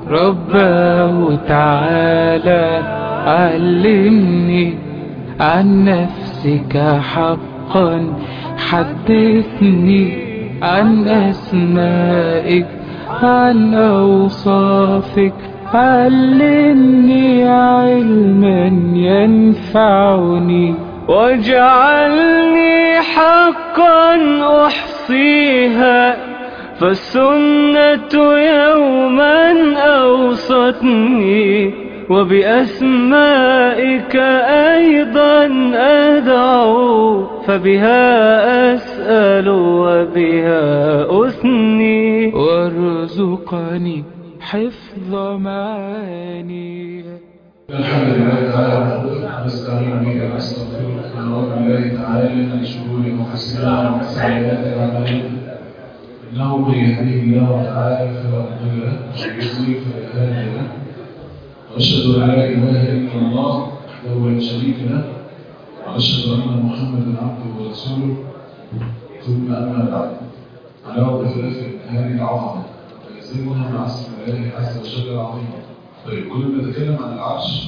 رباه تعالى علمني عن نفسك حقا حدثني عن أسمائك عن أوصافك علمني علما ينفعني واجعلني حقا أحصيها فالسنة يوما أوصتني وبأسمائك أيضا أدعو فبها أسأل وبها أثني وارزقني حفظ معاني الحمد لله تعالى نحمده ونستعين به ونستغفره ونعوذ بالله تعالى من شرور انفسنا ومن سيئات اعمالنا انه من يهديه الله تعالى فلا مضل له ومن يضلل فلا هادي له واشهد ان لا اله الا الله وحده لا شريك له واشهد ان محمدا عبده ورسوله ثم اما بعد على رب ثلاث هذه العظمه فلازمنا مع اسم الله عز وجل العظيم طيب كنا بنتكلم عن العرش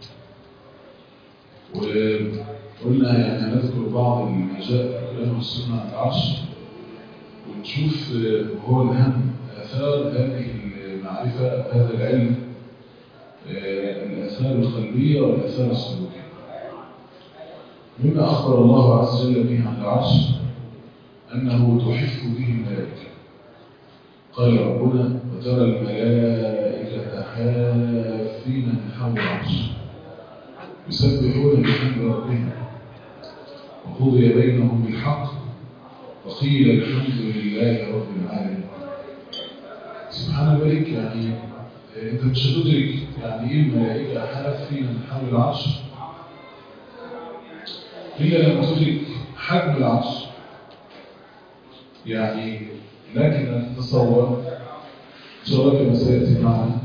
وقلنا يعني هنذكر بعض ما جاء في القرآن والسنة عن العرش ونشوف هو الأهم آثار هذه المعرفة هذا العلم الآثار القلبية والآثار السلوكية مما أخبر الله عز وجل به عن العرش أنه تحف به الملائكة قال ربنا وترى الملائكة حافين من حول العرش يسبحون بحمد ربهم وقضي بينهم بالحق وقيل الحمد لله رب العالمين سبحان الملك يعني انت مش هتدرك يعني ايه الملائكة حافين من حول العرش إلا لما تدرك حجم العرش يعني لكن نتصور شرك كما سيأتي معنا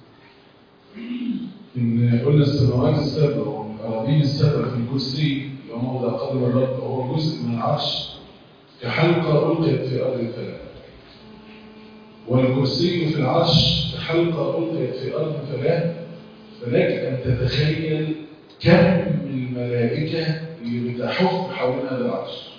إن قلنا السماوات السبع والأراضين السبع في الكرسي وموضع قدم الرب وهو جزء من العرش كحلقة ألقيت في أرض الفلاح والكرسي في العرش كحلقة ألقيت في أرض الفلاح فلك أن تتخيل كم الملائكة اللي بتحف حول هذا العرش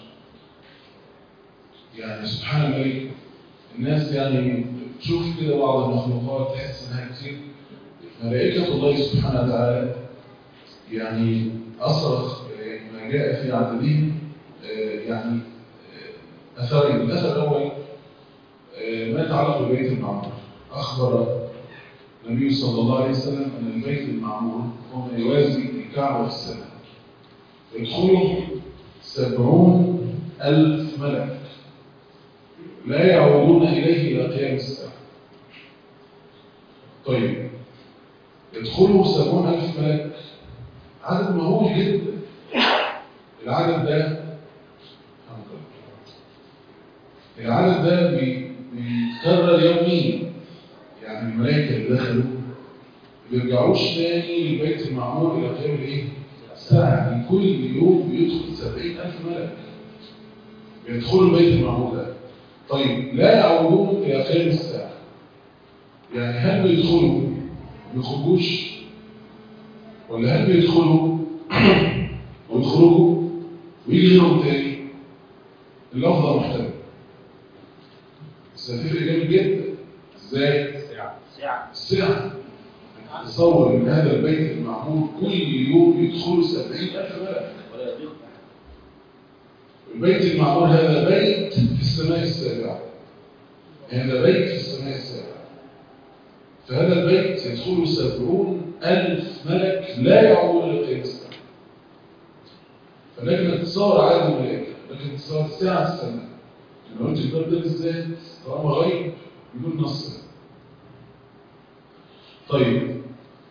يعني سبحان الملك الناس يعني تشوف كده بعض المخلوقات تحس انها كتير ملائكة الله سبحانه وتعالى يعني أصرخ ما جاء في عددهم يعني أثرين الأثر الأول ما يتعلق ببيت المعمور أخبر النبي صلى الله عليه وسلم أن البيت المعمور هو ما يوازي الكعبة في السماء يدخله سبعون ألف ملك لا يعودون إليه إلى قيام الساعة طيب يدخله سبعون ألف ملك عدد مهول جدا العدد ده العدد ده بيتكرر يوميا يعني الملائكة اللي دخلوا ما بيرجعوش تاني للبيت المعمور إلى قيام الإيه؟ الساعة كل يوم بيدخل سبعين ألف ملك بيدخلوا البيت المعمور ده طيب لا يعودون إلى قيام الساعة يعني هل بيدخلوا ما بيخرجوش ولا هل بيدخلوا ويخرجوا ويجي لهم تاني اللفظة محتمل بس هتفرق جامد جدا ازاي؟ ساعة الساعة تصور ان هذا البيت المعمور كل يوم يدخلوا سبعين ألف ملك ولا يضيق البيت المعمور هذا بيت في السماء السابعة هذا بيت في السماء السابعة فهذا البيت يدخل سبعون ألف ملك لا يعودون لقيام الساعة فلكن تتصور عدد الملائكة لكن تتصور الساعة السنة لو قلت الباب ده بالذات طالما غيب بدون نص طيب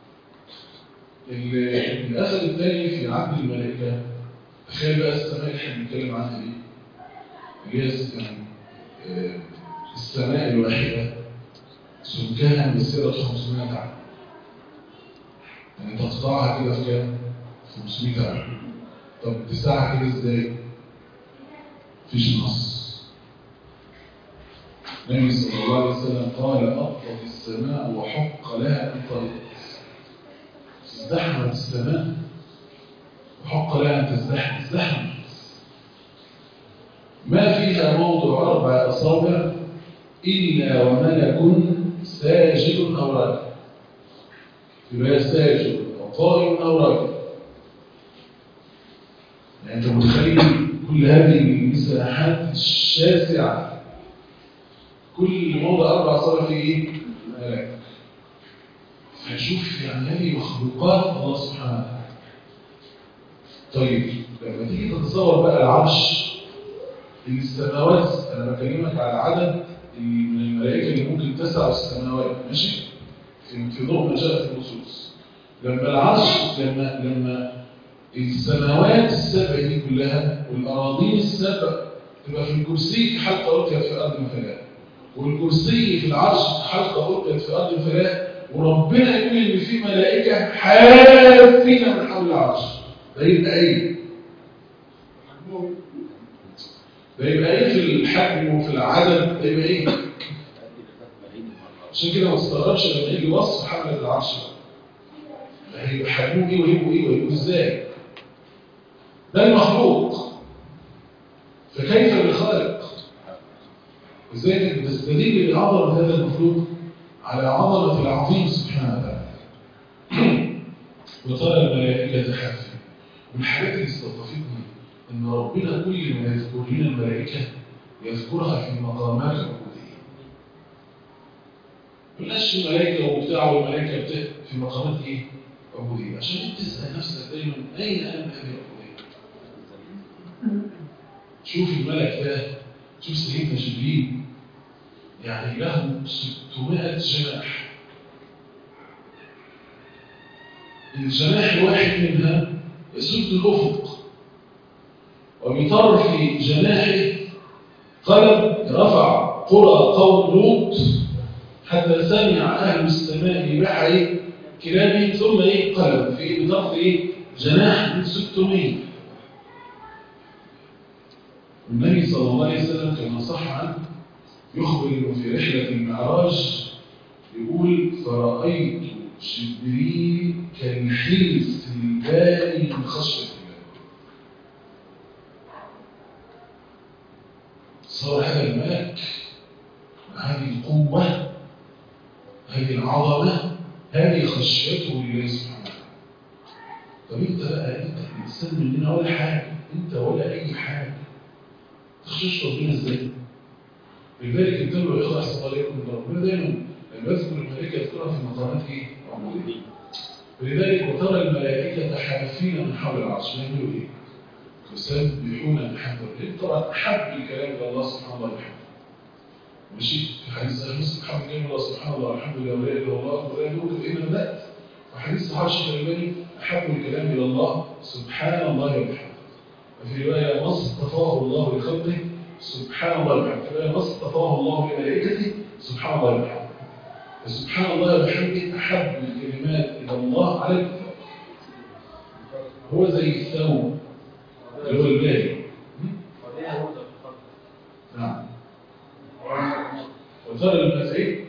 ال- الأثر الثاني في عبد الملائكة تخيل بقى السماء اللي احنا بنتكلم عنها دي اللي هي الس- يعني آه، السماء الواحدة سمكها مسيرة 500 عام يعني تقطعها كده في كام؟ 500 عام طب تسعها كده ازاي؟ مفيش نص النبي صلى الله عليه وسلم قال أطلق السماء وحق لها أن تغطس ازدحمت السماء وحق لها أن تزدحم ازدحمت ما فيها موضع أربع أصابع إلا وملك ساجد أو راكع يبقى ساجد أو قائم أو راكع يعني أنت متخيل كل هذه المساحات الشاسعة كل موضع أربع أصابع فيه إيه؟ ملك فنشوف يعني هذه مخلوقات الله سبحانه وتعالى طيب لما تيجي تتصور بقى العرش السماوات انا بكلمك على عدد من الملائكه اللي ممكن تسع السماوات ماشي في في ضوء ما جاء في النصوص لما العرش لما لما السماوات السبع دي كلها والاراضين السبع تبقى في الكرسي في حلقه القيت في ارض الفلاح والكرسي في العرش في حلقه القيت في ارض الفلاح وربنا يقول ان في ملائكه حافين من حول العرش ده يبقى ايه ده يبقى ايه في الحجم وفي العدد ده يبقى ايه عشان كده ما تستغربش لما يجي وصف حملة العرش ده هيبقى حجمه ايه وهيبقوا ايه وهيبقوا ازاي ده المخلوق فكيف بالخالق ازاي تستدل بعظمه هذا المخلوق على عظمه العظيم سبحانه وتعالى وترى الملائكه حافين من الحاجات اللي استضافتني ان ربنا كل ما يذكر لنا الملائكه يذكرها في مقامات العبوديه قلناش الملائكه وبتاع والملائكه بتاع في مقامات ايه عبوديه عشان تسال نفسك دايما اين انا من هذه العبوديه شوف الملك ده شوف سيدنا جبريل يعني له 600 جناح الجناح الواحد منها يسد الأفق وبطرف جناحه قلم رفع قرى قوم لوط حتى سمع أهل السماء بحي كلامه ثم إيه قلم في بطرف إيه جناح من 600 النبي صلى الله عليه وسلم كما صح عنه يخبر انه في رحلة المعراج يقول فرأيت جبريل كالحلف الباري من خشية الله صار هذا الملك هذه القوة هذه العظمة هذه خشيته لله سبحانه وتعالى طب انت بقى انت الانسان مننا ولا حاجة انت ولا اي حاجة تخشش ربنا ازاي لذلك انتبهوا يا اخوة احسن عليكم ان ربنا دايما لما يذكر الملائكة يذكرها في مقامات ايه؟ عبودية ولذلك وترى الملائكة حافين من حول العرش يعملوا ايه؟ يسبحون بحمد ربهم طبعا احب الكلام الى الله سبحانه وتعالى ماشي في حديث صحيح مسلم حمد كلام الله سبحانه وتعالى والحمد لله ولا اله الا الله ولا يدرك فإن بدأت وحديث صحيح الشيخ الألباني أحب الكلام إلى الله سبحان الله وبحمده وفي رواية ما اصطفاه الله لخلقه سبحان الله وبحمده في رواية ما اصطفاه الله لملائكته سبحان الله وبحمده فسبحان الله وبحمده أحب الكلمات إلى الله على الإطلاق هو زي الثوب اللي هو الباقي نعم وترى المسعيد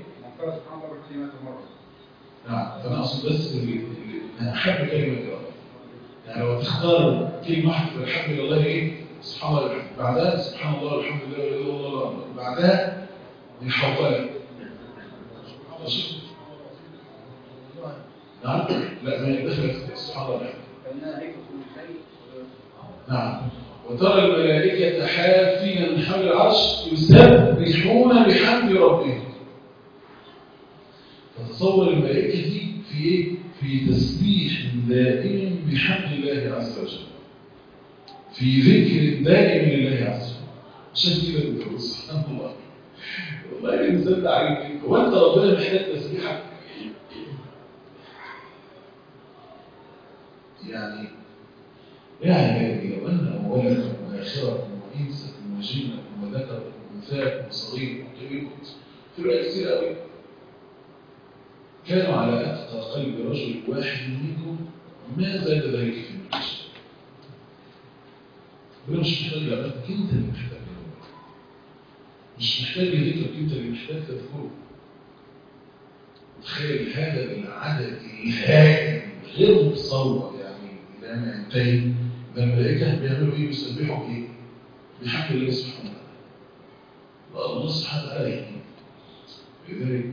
نعم فأنا أقصد بس أن أحب كلمة إلى الله يعني لو تختار كلمة واحدة في الحب إلى الله إيه؟ سبحان الله والحمد بعدها سبحان الله والحمد لله ولا إله إلا الله بعدها الحوقلة ماشي؟ نعم لا ما يدخل سبحان الله والحمد نعم وترى الملائكة حافين من حول العرش يسبحون بحمد ربهم فتصور الملائكة دي في ايه؟ في تسبيح دائم بحمد الله عز وجل في ذكر دائم لله عز وجل عشان كده بتقول سبحان الله والله الانسان ده عجيب جدا هو انت ربنا محتاج تسبيحك يعني يا عبادي لو أن أولكم وآخركم وإنسكم وجنكم وذكركم وأنثاكم وصغيركم وكبيركم في رؤية كثير قوي كانوا على أتقى قلب رجل واحد منكم ما زاد ذلك في النفس ربنا مش محتاج لعبادتك أنت اللي محتاج لعبادتك مش محتاج لذكرك أنت اللي محتاج تذكره تخيل هذا العدد الهائل غير متصور يعني الى ما ينتهي ده الملائكه بيعملوا ايه بيسبحوا بايه؟ بحمد الله سبحانه وتعالى الله سبحانه وتعالى يعني لذلك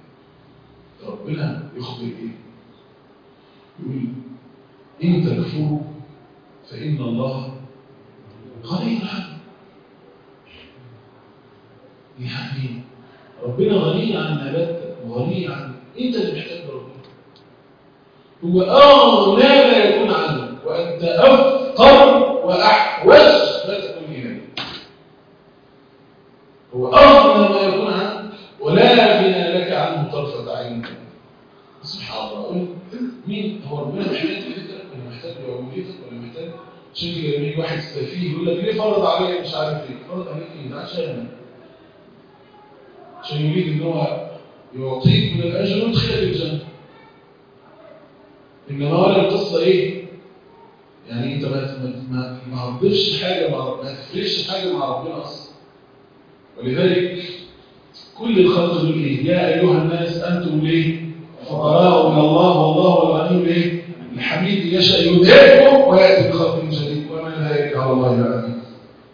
ربنا يخبر ايه؟ يقول ان تكفروا فان الله غني عنكم يعني ربنا غني عن عبادتك وغني عن انت اللي محتاج ربنا هو اغنى ما يكون عنك وانت افقر واحوج ما تكون اليه هو اغنى ما يكون عنك ولا غنى لك عنه طرفه عين سبحان الله مين هو ربنا محتاج لذكرك ولا محتاج لعبوديتك ولا محتاج عشان كده لما يجي واحد سفيه يقول لك ليه فرض عليا مش عارف ايه فرض عليك ايه ده عشان عشان يريد ان هو يعطيك من الاجر ويدخلك الجنه انما ولا القصه ايه يعني انت ما ما ما هتضيفش حاجه مع ما تفرقش حاجه مع ربنا اصلا ولذلك كل الخلق دول ايه يا ايها الناس انتم ليه فقراء الى الله والله الغني ليه الحميد يشاء يذهبكم وياتي بخلق جديد وما ذلك على الله بعزيز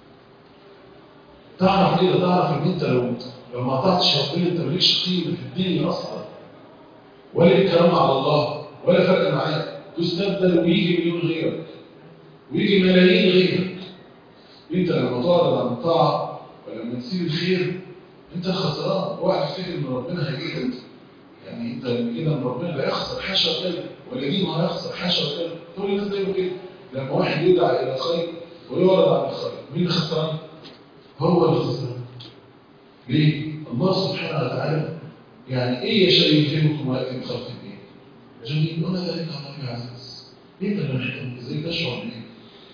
تعرف كده تعرف ان انت لو لو ما قطعتش ربنا انت مالكش قيمه في الدنيا اصلا ولا الكلام على الله ولا فرق معاك تستبدل ويجي مليون غيرك ويجي ملايين غيرك انت لما تعرض عن الطاعه ولما تسيب الخير انت الخسران اوعى تفتكر ان ربنا هيجيك يعني انت كده ان ربنا لا يخسر حاشا كده ولا دين ما يخسر حاشا كده كل الناس دايما كده لما واحد يدعى الى خير ويعرض عن الخير مين اللي خسران؟ هو اللي خسران ليه؟ الله سبحانه وتعالى يعني ايه يشاء يلهمكم وياتي بخلق ايه؟ جميل وما ذلك على الله عزيز انت اللي محتاج ازاي تشعر بايه؟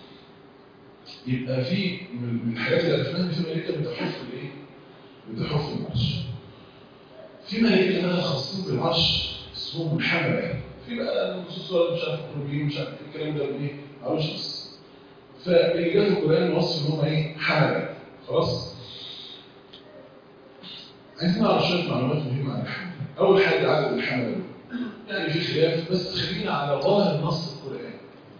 يبقى في من الحاجات اللي عرفناها في ملائكه بتحف الايه؟ بتحف العرش في ملائكه بقى خاصين بالعرش اسمهم الحمله في بقى النصوص ولا مش عارف القربين مش عارف الكلام ده بايه؟ معرفش بس فاللي جاء في القران وصف ان هم ايه؟ حمله خلاص؟ عايزين نعرف شويه معلومات مهمه عن الحمله اول حاجه عدد الحمله يعني في خلاف بس خلينا على ظاهر نص القران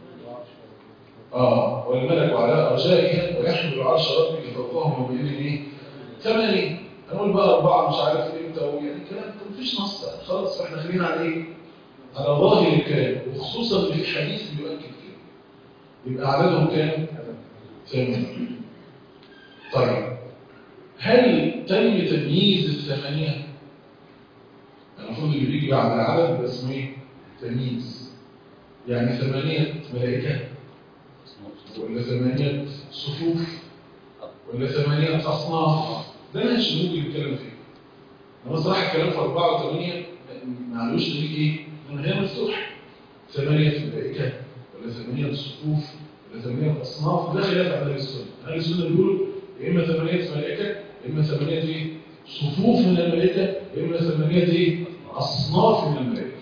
اه والملك على ارجائها ويحمل عرش ربك فوقهم يومئذ ايه؟ ثمانية هنقول بقى أربعة مش عارف إمتى يعني كلام مفيش نص خلاص فإحنا خلينا على إيه؟ على ظاهر الكلام وخصوصا اللي في حديث بيؤكد كده يبقى عددهم كام؟ ثمانية طيب هل تم تمييز الثمانية؟ المفروض اللي بيجي بعد العدد ده اسمه ايه؟ تمييز يعني ثمانية ملائكة ولا ثمانية صفوف ولا ثمانية أصناف ده ماشي ممكن نتكلم فيه أنا صراحة الكلام في أربعة وثمانية معلوش ليك إيه؟ من غير مفتوح ثمانية ملائكة ولا ثمانية صفوف ولا ثمانية أصناف ده خلاف عن أهل السنة أهل السنة بيقولوا يا إما ثمانية ملائكة يا إما ثمانية إيه؟ صفوف من الملائكة يا إما ثمانية إيه؟ أصناف من الملائكة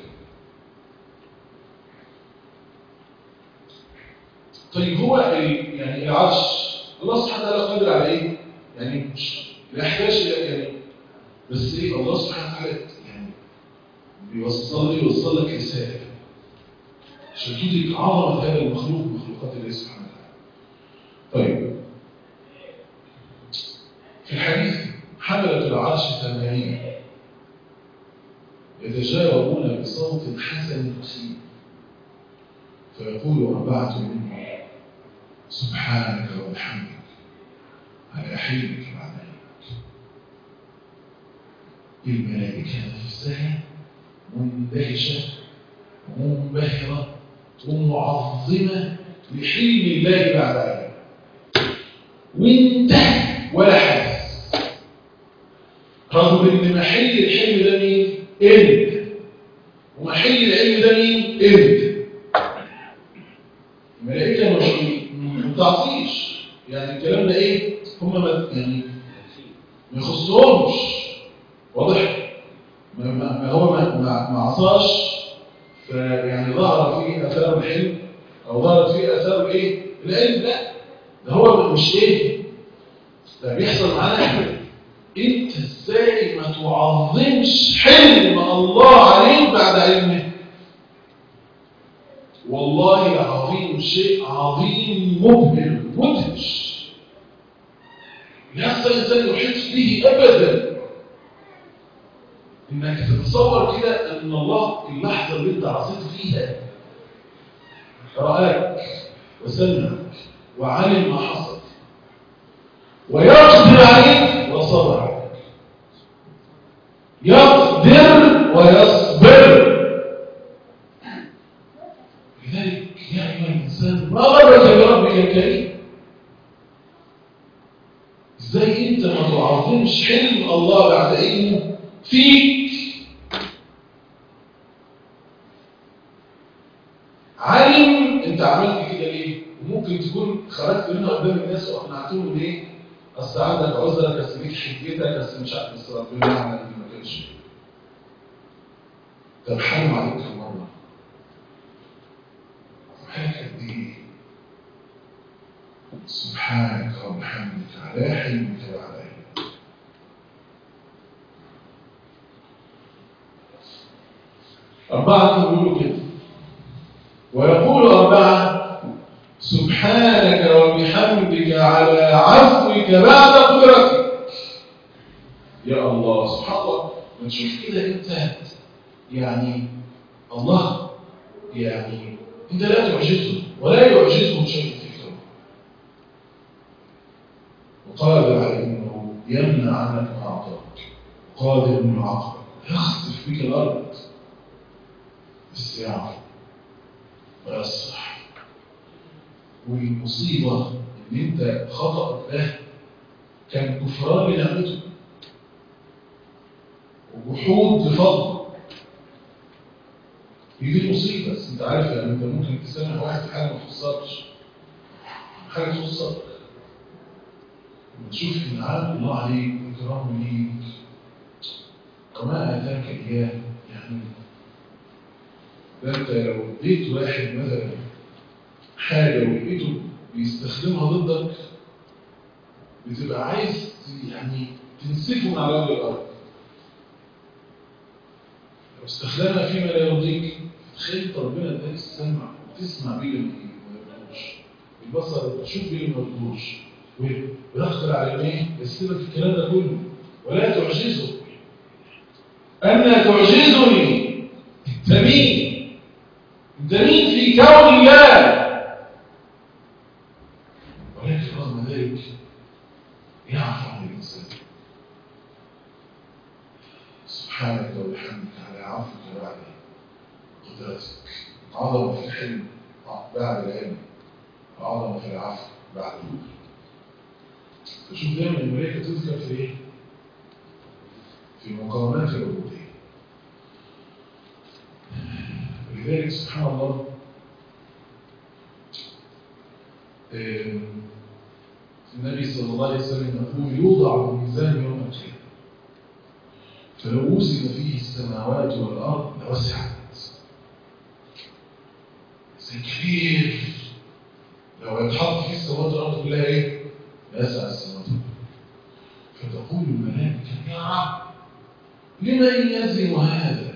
طيب هو يعني العرش الله سبحانه وتعالى قادر على ايه؟ يعني مش يحتاج الى يعني بس ايه الله سبحانه وتعالى يعني بيوصل لي يوصل لك رساله عشان تدرك عظمه هذا المخلوق من مخلوقات الله سبحانه وتعالى. طيب في الحديث حملة العرش ثمانين يتجاوبون بصوت حسن قسيم فيقول أربعة منهم سبحانك وبحمدك على حلمك وعنايك الملائكة نفسها مندهشة ومنبهرة ومعظمة لحلم الله بعد علم وانتهى ولا حدث رغم ان محل الحلم ده مين؟ انت ومحل العلم ده مين؟ انت الملائكة مش ما تعطيش يعني الكلام ده ايه هم ما يعني ما يخصهمش واضح ما, ما, ما هو ما, ما, ما عصاش فيعني ظهر فيه اثار الحلم او ظهرت فيه اثار الايه العلم لا ده هو مش ايه ده بيحصل معانا احنا انت ازاي ما تعظمش حلم الله عليك بعد علمه والله العظيم شيء عظيم مبهر مدهش لا يستطيع الانسان يحيط به ابدا انك تتصور كده ان الله في اللحظه اللي انت عصيت فيها راك وسمعك وعلم ما حصل ويقدر عليك وصبر عليك يقدر ويصبر لذلك يا ايها الانسان ما غرك بربك الكريم ازاي انت ما تعظمش حلم الله بعد علمه فيك علم انت عملت كده ليه وممكن تكون خرجت منها قدام الناس واقنعتهم ليه اصل عندك عذرك اصل ليك حجتك اصل مش عارف بس ربنا يعلم ان ما كانش طب حرم عليك كم مره سبحانك قد ايه سبحانك وبحمدك على حلمك وعلى علمك أربعة يقولوا كده ويقول أربعة سبحانك وبحمدك على عفوك بعد قدرتك يا الله سبحان الله ما تشوف كده انت يعني الله يعني انت لا تعجزه ولا يعجزه شيء في كونه وقادر على انه يمنع عنك ما اعطاك قادر انه يعاقبك يخسف بك الارض بس يعفو ويصلح والمصيبة إن أنت خطأك ده كان كفران لنعمته وجحود لفضله هي دي المصيبة بس أنت عارف يعني أنت ممكن تسامح واحد في حاجة ما تخصكش حاجة تخصك وتشوف إنعام الله عليك وإكرامه ليك وما آتاك إياه يعني ده انت لو اديت واحد مثلا حاجة ولقيته بيستخدمها ضدك بتبقى عايز يعني تنسفه من على وجه الأرض لو استخدمها فيما لا يرضيك تخيل ربنا اداك السمع وتسمع بيه لما ما يرضوش البصر تشوف بيه ما يرضوش ويقدر على ايه يسيبك الكلام ده كله ولا تعجزه أن تعجزني انت مين انت مين في كون الله ولكن رغم ذلك يعفو عن الانسان سبحانك وبحمدك على عفوك بعد قدرتك عظمه في الحلم بعد العلم وعظمه في العفو بعد الوجود فشوف دايما الملائكه تذكر في ايه في مقامات العبوديه لذلك سبحان الله النبي صلى الله عليه وسلم يقول يوضع الميزان يوم القيامة فلو وزن فيه السماوات والأرض لوسعت زي كبير لو يتحط فيه السماوات والأرض كلها إيه؟ يسع السماوات فتقول الملائكة يا رب لمن يزن هذا؟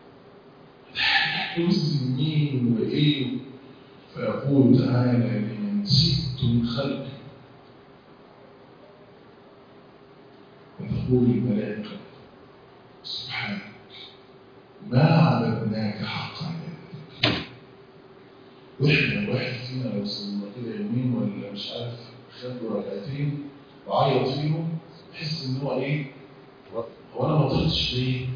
يوزن مين وإيه فيقول تعالى لمن شئت من خلقي وتقول الملائكة سبحانك ما عبدناك حق عبادتك واحنا واحد فينا لو صلنا كده يومين ولا مش عارف خد ركعتين وعيط فيهم يحس ان هو ايه هو انا ما طلعتش ليه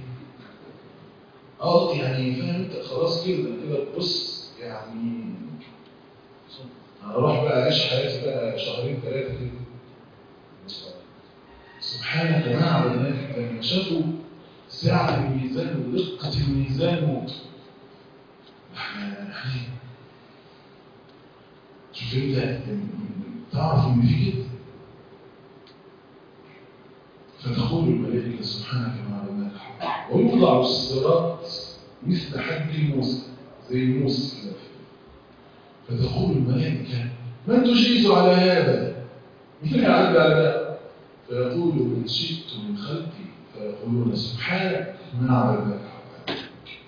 اه يعني فاهم انت خلاص كده كده بص يعني انا اروح بقى اعيش حياتي بقى شهرين ثلاثه كده سبحانك ما عبدناك لما شافوا سعة الميزان ودقة الميزان احنا يعني شوف انت تعرف ان في كده فتقول الملائكة سبحانك ما عبدناك حق ويوضع الصراط مثل حد موسى زي موسى كده فتقول الملائكة من تجيز على هذا؟ مين يعد على ده؟ فيقول من شئت من خلقي فيقولون سبحانك من عبدك حقا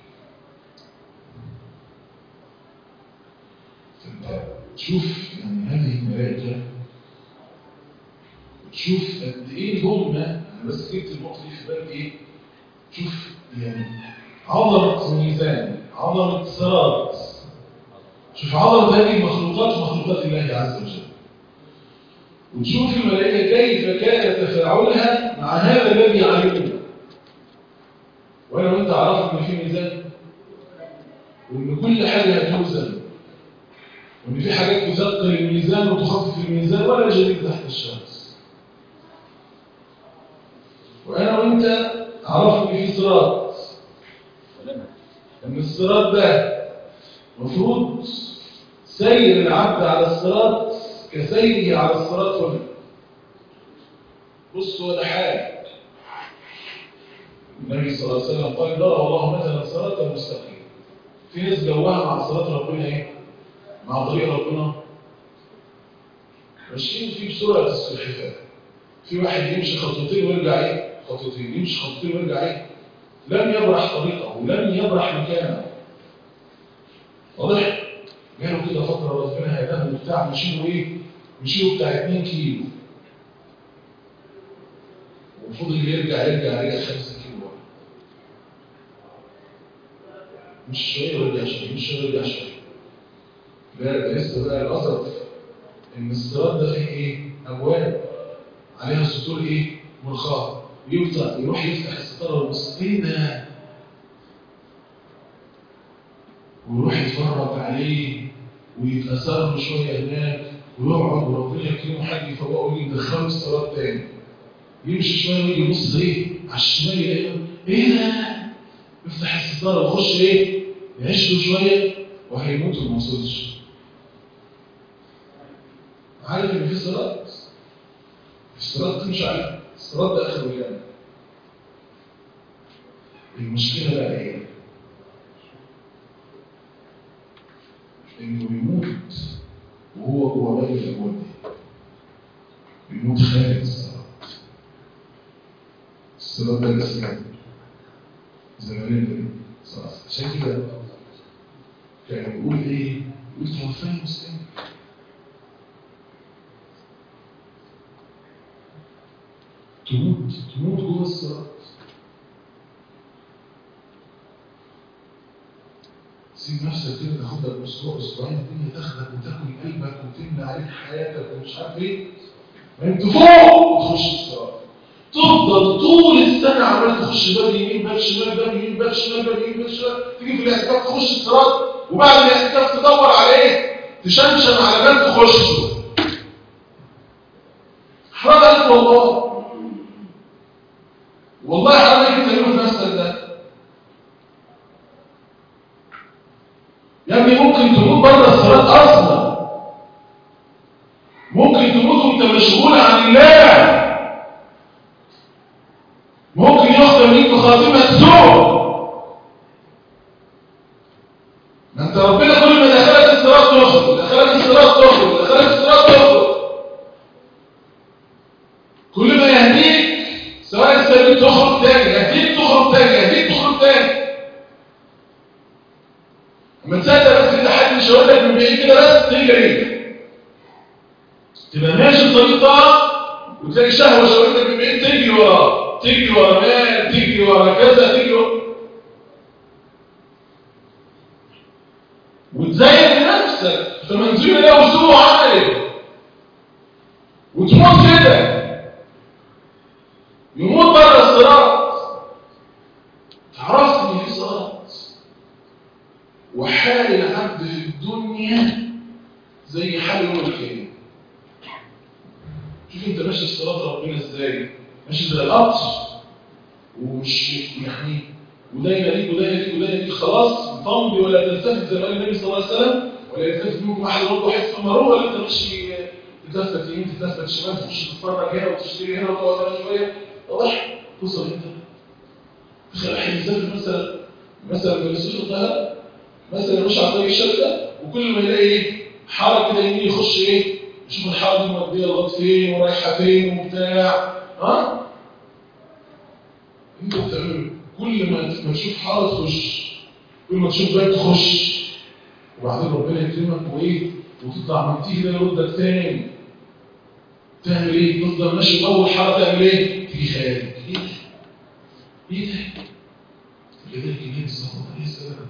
فانت تشوف يعني هذه الملائكه تشوف قد ايه هم انا بس جبت النقطه دي في بالي ايه شوف يعني عظمه الميزان عظمه الصراط شوف عظمه هذه المخلوقات ومخلوقات الله عز وجل وتشوف الملائكه كيف كان تفاعلها مع هذا الذي علمه وانا وانت عرفت ان في ميزان وان كل حاجه هتوزن وان في حاجات تثقل الميزان وتخفف الميزان ولا جديد تحت الشمس وانا وانت عرفنا ان في صراط ان الصراط ده المفروض سير العبد على الصراط كسيره على الصراط ولا بص ولا حاجه النبي صلى الله عليه وسلم قال ضرب الله مثلا صراطا مستقيما في ناس جوها مع صراط ربنا ايه مع طريق ربنا ماشيين فيه بسرعه السلحفاه في واحد يمشي خطوتين ويرجع ايه خطوتين يمشي خطوتين ويرجع ايه لم يبرح طريقه ولم يبرح مكانه واضح جاله كده فتره ربنا هداه بتاع مشيله ايه مشيله بتاع 2 كيلو وفضل يرجع يرجع يرجع 5 كيلو ورا مش شويه ويرجع شويه مش شويه ويرجع شويه ده ده لسه بقى القصد ان الصراط ده فيه ايه ابواب عليها سطور ايه مرخاه يفتح يروح يفتح الستاره ويبص ايه ده ويروح يتفرج عليه ويتأثر له شويه هناك ويقعد وربنا يكرمه حد يفوقه ويجي يدخله الصراط تاني يمشي شويه ويجي يبص ايه على الشمال يلاقيه ايه ده يفتح الستاره ويخش ايه يعيش له شويه وهيموت وما وصلش عارف ان في صراط الصراط تمشي عليه الصراط ده اخر الجنه المشكله بقى ايه انه يموت وهو جوه باب الابواب دي بيموت خارج الصراط الصراط ده لسه زمان ده صراط عشان كده كان يقول ايه يقول توفاني مسلم تموت تموت جوه الصراط سيب نفسك كده تاخد لك اسبوع اسبوعين الدنيا تاخدك وتاكل قلبك وتملى عليك حياتك ومش عارف ايه انت فوق تخش الصراط تفضل طول السنه عمال تخش باب يمين باب شمال باب يمين باب شمال باب يمين باب شمال تيجي في الاعتكاف تخش الصراط وبعد الاعتكاف تدور على ايه؟ تشمشم على باب تخش حرام عليك والله والله حرام عليك تعمله في نفسك ده يا ابني ممكن تموت بره الصراط اصلا ممكن تموت وانت مشغول عن الله ممكن يختم ليك بخاتمه سوء ما انت ربنا كل ما دخلك الصراط تخرج دخلك الصراط تخرج دخلك الصراط تخرج كل ما يهديك سواء السبيل تخرج تاني يهديك تخرج تاني يهديك تخرج تاني اما تصدق بس كده حد يشاور لك من بعيد كده بس تجري تبقى ماشي الطريق ده وتلاقي شهوه شاورتك من بعيد تجري وراه تجري ورا مال تجري ورا كذا تجري ورا وتزين نفسك فمنزول له سوء عمله وتموت كده يموت بره الصراط تعرفت ان في صراط وحال العبد في الدنيا زي حال يوم القيامه شوف انت ماشي الصراط ربنا ازاي ماشي زي القطر ومش يعني ودايما ليك ودايما ليك ودايما ليك خلاص طمبي ولا تلتفت زي ما قال النبي صلى الله عليه وسلم ولا يلتفت منكم احد يرد واحد ثم روح ولا انت ماشي تلتفت يمين تلتفت شمال تخش تتفرج هنا وتشتري هنا وتقعد هنا شويه واضح توصل انت تخيل واحد يسافر مثلا مثلا من السوق القاهره مثلا مش على طريق الشركه وكل ما يلاقي ايه حاره كده يمين يخش ايه يشوف الحاره دي موديه لغايه فين ورايحه فين وبتاع ها انت بتعمل كل ما ما تشوف حاره تخش كل ما تشوف باب تخش وبعدين ربنا يكرمك وايه وتطلع من تيجي ده يردك تاني تعمل ايه تفضل ماشي اول حاره تعمل ايه تيجي خارج ايه ده ايه ده لذلك النبي صلى الله عليه وسلم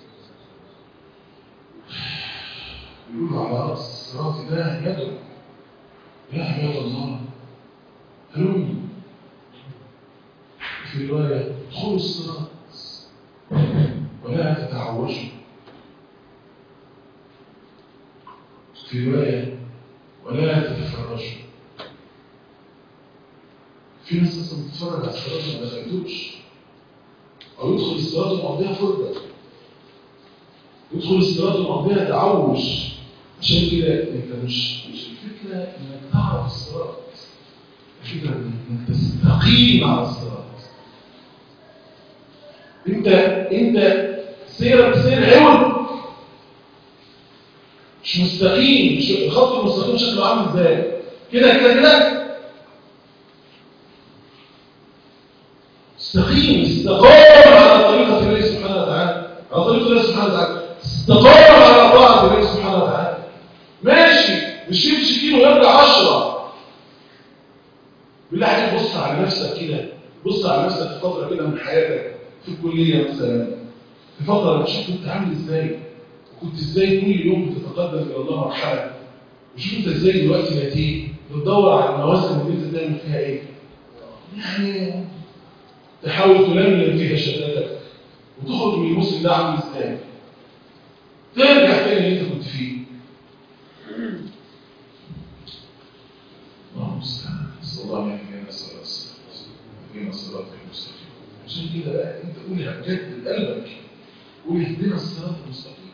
يقولوا على راس الصراط ده يدعو يا عباد الله هلموا في رواية ادخلوا الصراط ولا تتعوجوا في رواية ولا تتفرجوا في ناس اصلا بتتفرج على الصراط ما دخلتوش او يدخل الصراط ومقضيها فرجة يدخل الصراط ومقضيها تعوج عشان كده انت مش مش الفكرة انك تعرف الصراط الفكرة انك تستقيم على الصراط انت انت سيرك سير عوج مش مستقيم مش الخط المستقيم شكله عامل ازاي كده كده كده استقيم استقام على طريقة الله سبحانه وتعالى على طريقة الله سبحانه وتعالى استقام على طاعة الله سبحانه وتعالى ماشي مش يمشي كيلو ويرجع عشرة بالله عليك بص على نفسك كده بص على نفسك في فترة كده من حياتك في الكلية مثلا في فترة شوف كنت عامل ازاي وكنت ازاي كل يوم بتتقدم إلى الله مرحلة وشوف انت ازاي دلوقتي بقيت بتدور على المواسم اللي انت تعمل فيها ايه يعني تحاول تلملم فيها شتاتك وتخرج من الموسم ده عامل ازاي ترجع تاني اللي انت كنت فيه اللهم المستعان صلى الله عليه وسلم نسال الله فينا الصراط المستقيم عشان كده بقى انت قولها بجد بقلبك قول اهدنا الصراط المستقيم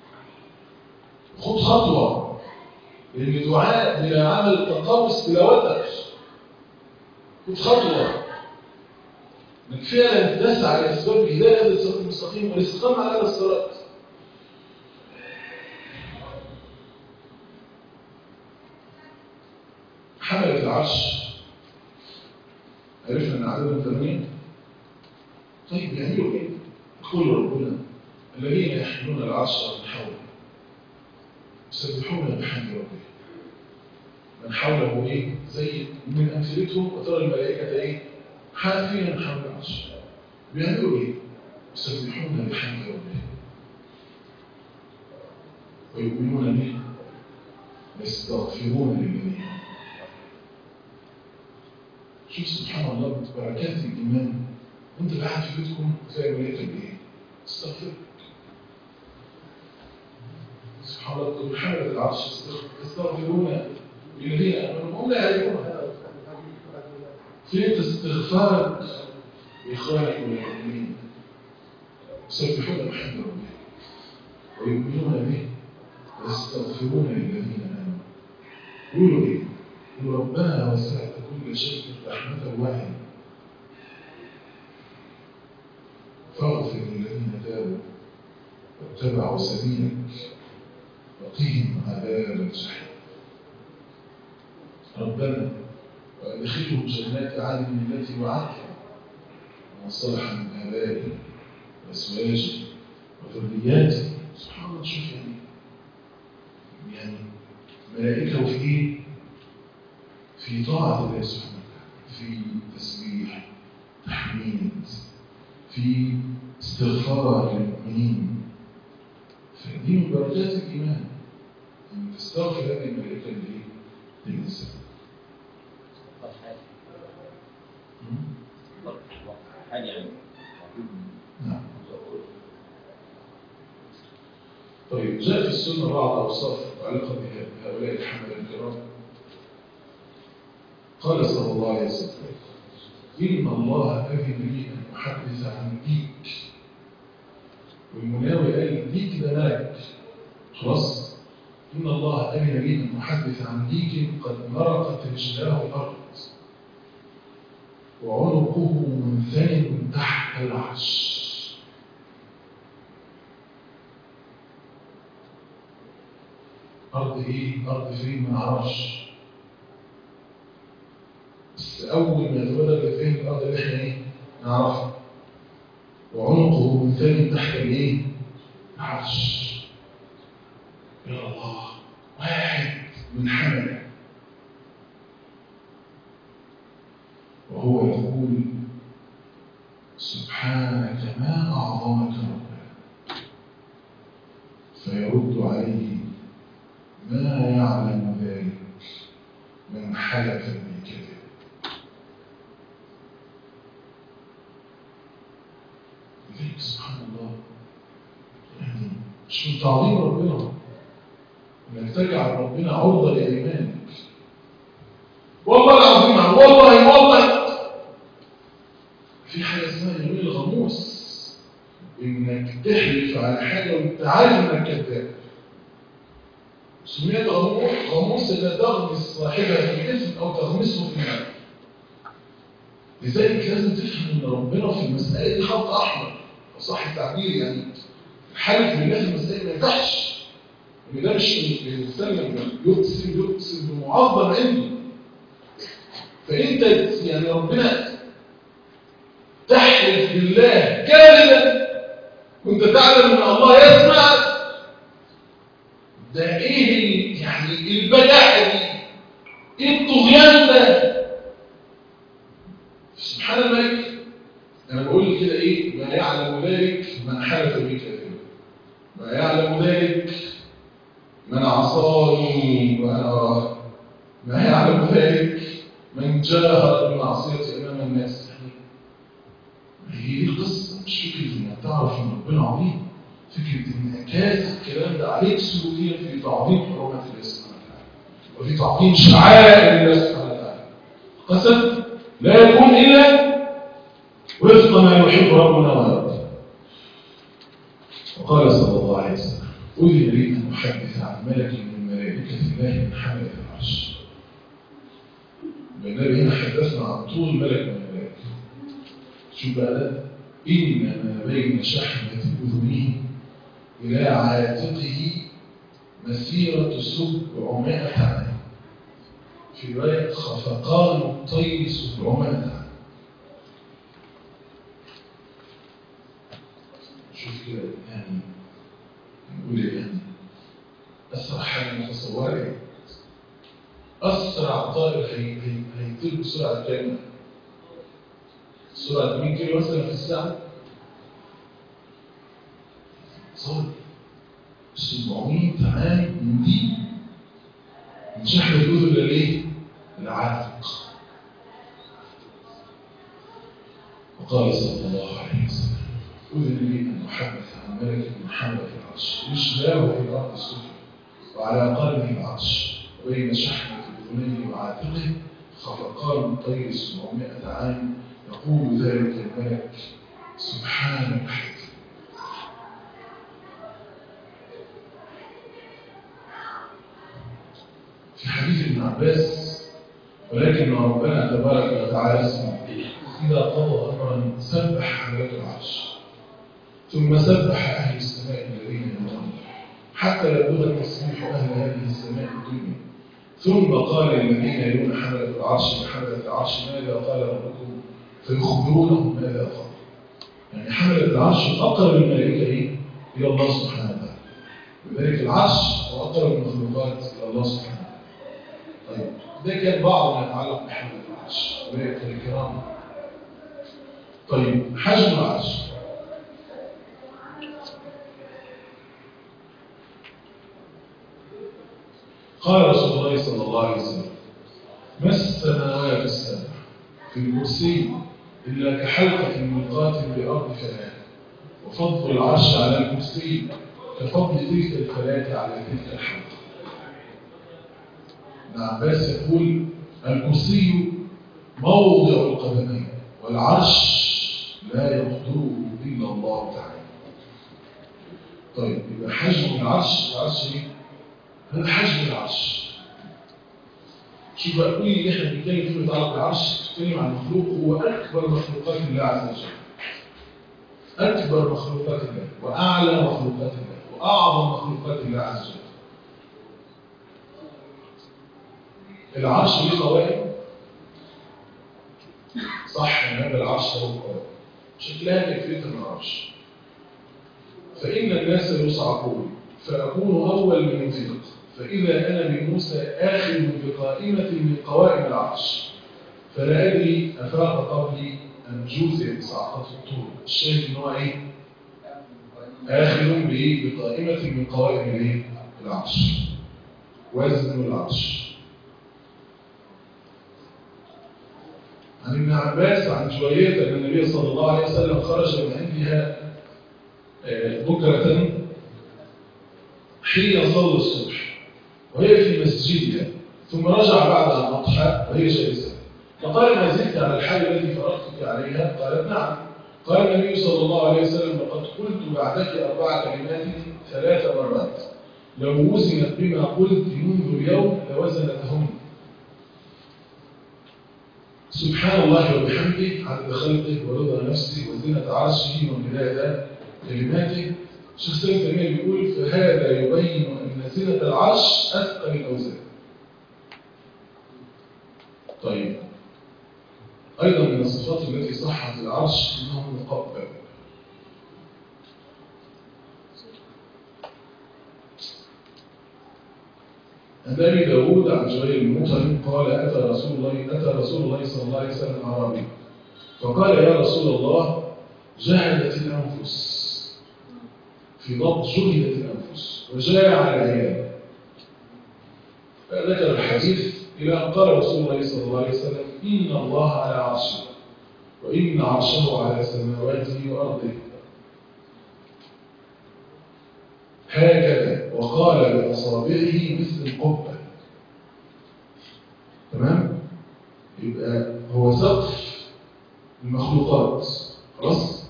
خد خطوه لان دعاء بلا عمل تقوس تلاوتك خد خطوه انك فعلا تسعى لاسباب الهدايه هذا الصراط المستقيم والاستقامه على هذا الصراط حملة العرش عرفنا ان عددهم ثمانية طيب يعملوا ايه؟ يقول ربنا الذين يحملون العرش من حوله يسبحون بحمد ربهم من حوله ايه؟ زي من امثلتهم وترى الملائكة ايه؟ حافين من حول العرش بيعملوا ايه؟ يسبحون بحمد ربهم ويؤمنون به ويستغفرون للذين شوف سبحان الله بركات الإيمان وانت قاعد في بيتكم تلاقي ملائكة بإيه؟ استغفر سبحان الله تقول حملة العرش يستغفرون للذين آمنوا هم لا يعرفون فين استغفارك لإخوانك والمؤمنين يسبحون بحمد ربهم ويؤمنون به ويستغفرون للذين آمنوا يقولوا إيه؟ يقولوا ربنا وسعت كل شيء رحمة وعلم فاغفر للذين تابوا واتبعوا سبيلك وقهم عذاب الجحيم ربنا وادخلهم جنات عدن التي وعدتهم ومن صلح من ابائي وازواجي وذرياتي سبحان الله شوف يعني يعني ملائكه في ايه؟ في طاعه الله سبحانه وتعالى في تسبيح تحميد في استغفار للمؤمنين فدي من بركات الايمان ان تستغفر هذه الملائكه لايه؟ للانسان حاجة يعني نعم طيب جاء في السنة بعض أوصاف متعلقة بهؤلاء الحملة الكرام قال صلى الله عليه وسلم إن الله أذن لي أن أحدث عن ديك والمناوي قال ديك ده ملك خلاص إن الله أذن لي أن أحدث عن ديك قد مرقت رجلاه الأرض وعنقه منثني تحت العرش أرض إيه؟ أرض فين ما نعرفش بس أول ما يتبادر لفهم الأرض اللي احنا إيه؟ نعرفها وعنقه مثاني تحت الإيه؟ العرش يا الله واحد من حمله وهو يقول سبحانك ما أعظمك ربنا فيرد عليه ما يعلم ذلك من حلف بالكذب لذلك سبحان الله يعني مش من تعظيم ربنا انك تجعل ربنا عرضة لإيمانك والله العظيم والله والله في حاجة اسمها يمين الغموس انك تحلف على حاجة وانت عارف انك كذاب سميت غموس غموس اذا تغمس صاحبها في الاسم او تغمسه في النار لذلك لازم تفهم ان ربنا في المسألة دي خط احمر صح التعبير يعني الحلف بالله في المسألة ما ينفعش ان ده مش الانسان لما يقسم يقسم بمعظم عنده فانت يعني ربنا تحلف بالله كاذبا وانت تعلم ان الله يسمع ده ايه يعني البداعه دي ايه الطغيان ده سبحان الملك انا بقول كده ايه ما يعلم ذلك من حلف بك ما يعلم ذلك من عصاني وانا اراه ما يعلم ذلك من جاهر بالمعصيه امام الناس هي دي القصه مش فكره انك تعرف ان ربنا عظيم فكره انعكاس الكلام ده عليك سلوكيا في تعظيم حرمات الله سبحانه وتعالى وفي تعظيم شعائر الله سبحانه وتعالى قسم لا يكون الا وفق ما يحب ربنا ويرضى وقال صلى الله عليه وسلم أذن لي أن أحدث عن ملك من ملائكة الله من حملة العرش والنبي هنا حدثنا عن طول ملك من الملائكة شو بقى ده؟ إن ما بين شحمة أذنه إلى عاتقه مسيرة سبعمائة عام في رواية خفقان الطير سبعمائة عام شوف كده يعني نقول يعني أسرع حاجة متصورة إيه؟ أسرع طائر هي- هي- هيطير بسرعة كام؟ سرعة 100 كيلو مثلا في الساعة صار 700 عام من دي من شحن الأذن للإيه؟ العاتق وقال صلى الله عليه وسلم أذن لي أن أحدث عن ملك من حملة العرش يشبهه في الأرض السفلى وعلى قلبه العرش وبين شحنة أذنيه وعاتقه خفقان طير 700 عام يقول ذلك الملك سبحانك حكيم في حديث ابن عباس ولكن ربنا تبارك وتعالى اسمه إذا قضى أمرا سبح حملة العرش ثم سبح أهل السماء الذين يرون حتى يبلغ التسبيح أهل هذه السماء الدنيا ثم قال الذين يرون حملة العرش حملة العرش ماذا قال ربكم فيخبرونهم ماذا قال يعني حملة العرش أقرب الملائكة إيه؟ إلى الله سبحانه وتعالى لذلك العرش هو أقرب المخلوقات إلى الله سبحانه وتعالى طيب ده كان بعض ما يتعلق بحملة العرش ولكن الكرام طيب حجم العرش قال رسول الله صلى الله عليه وسلم ما السماوات السبع في الكرسي إلا كحلقة ملقاة بأرض فلاة وفضل العرش على الكرسي كفضل تلك الفلاة على تلك الحلقة ابن عباس يقول الكرسي موضع القدمين والعرش لا يقدره إلا الله تعالى طيب يبقى حجم العرش العرش ايه؟ هذا حجم العرش شوف بقى كل اللي احنا بنتكلم فيه يتعلق بالعرش بنتكلم عن مخلوق هو اكبر مخلوقات الله عز وجل اكبر مخلوقات الله واعلى مخلوقات الله واعظم مخلوقات الله عز وجل العرش ليه قوائم صح ان هذا العرش له قائم شكلها كيفيه ما نعرفش فان الناس يصعقون فاكون اول من يفيق فاذا انا بموسى اخذ بقائمه من قوائم العرش فلا ادري افاق قبلي ام جوزي بصعقه الطول الشاهد ان هو ايه آخذ بإيه؟ بقائمة من قوائم الإيه؟ العرش وزن العرش عن ابن عباس عن جويرية أن النبي صلى الله عليه وسلم خرج من عندها آه، بكرة حين صلى الصبح وهي في مسجدها ثم رجع بعد أن أضحى وهي جالسة فقال ما زلت على الحال الذي فرقتك عليها قالت نعم قال النبي صلى الله عليه وسلم لقد قلت بعدك أربع كلمات ثلاث مرات لو وزنت بما قلت منذ اليوم لوزنتهن سبحان الله وبحمده عدد خلقه ورضا نفسه وزنة عرشه ومداد كلماته شيخ سيد تيمية بيقول فهذا يبين أن زنة العرش أثقل الأوزان طيب أيضا من الصفات التي صحت العرش أنه مقبل عن ابي داود عن جبير بن مطعم قال اتى رسول الله اتى رسول الله صلى الله عليه وسلم اعرابي فقال يا رسول الله جهدت الانفس في ضبط جهدت الانفس وجاع العيال فذكر الحديث الى ان قال رسول الله صلى الله عليه وسلم ان الله على عرشه وان عرشه على سماواته وارضه هكذا وقال بأصابعه مثل القبة تمام؟ يبقى هو سقف المخلوقات خلاص؟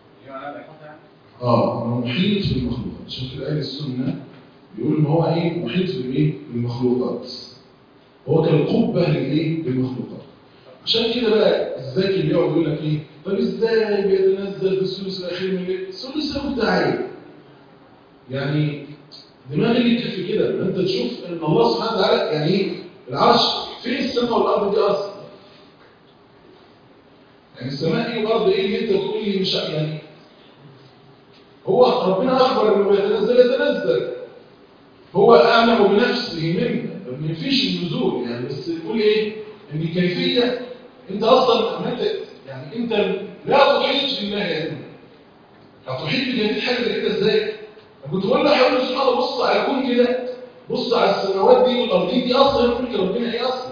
اه هو محيط بالمخلوقات عشان كده اهل السنه بيقول ان هو ايه محيط بالايه؟ بالمخلوقات هو كالقبه للايه؟ للمخلوقات عشان كده بقى الذكي اللي يقعد يقول لك ايه؟ طب ازاي بيتنزل في الثلث الاخير من الليل؟ الثلث الاخير ده عيب يعني دماغ اللي تكفي كده ان انت تشوف ان الله سبحانه وتعالى يعني ايه العرش فين السماء والارض دي اصلا يعني السماء ايه والارض ايه اللي انت تقول لي مش يعني هو ربنا اخبر انه يتنزل يتنزل هو اعلم بنفسه منا ما فيش النزول يعني بس يقول ايه ان كيفيه انت اصلا ما انت يعني انت لا تحيط بالله يا ابني هتحيط بجميع حاجه زي كده ازاي كنت بقول له حاول سبحان الله بص على الكون كده بص على السماوات دي والارضين دي اصلا ملك ربنا ايه اصلا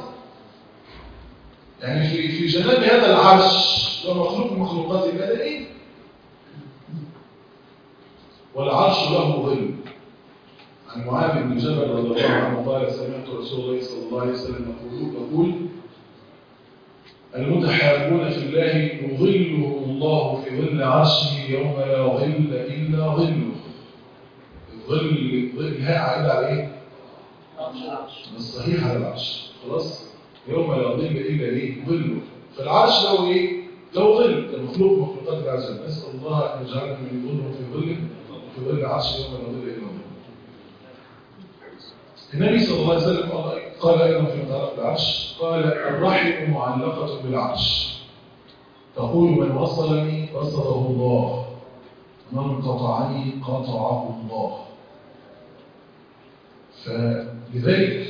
يعني في في جناب هذا العرش ومخلوق من مخلوقات الله ده ايه والعرش له ظل عن معاذ بن جبل رضي الله عنه قال سمعت رسول الله صلى الله عليه وسلم يقول يقول المتحابون في الله يظلهم الله في ظل عرشه يوم لا ظل الا ظله ظل ظل ها عائد على ايه؟ الصحيح على العرش خلاص يوم لا ظل الا ايه؟ ظله فالعرش له ايه؟ له ظل كمخلوق مخلوقات الله عز وجل نسال الله ان يجعلنا من ظله في ظله في ظل عرش يوم لا ظل الا ظله النبي صلى الله عليه وسلم قال ايضا في متعلق بالعرش قال الرحم معلقه بالعرش تقول من وصلني وصله الله من قطعني قطعه الله فلذلك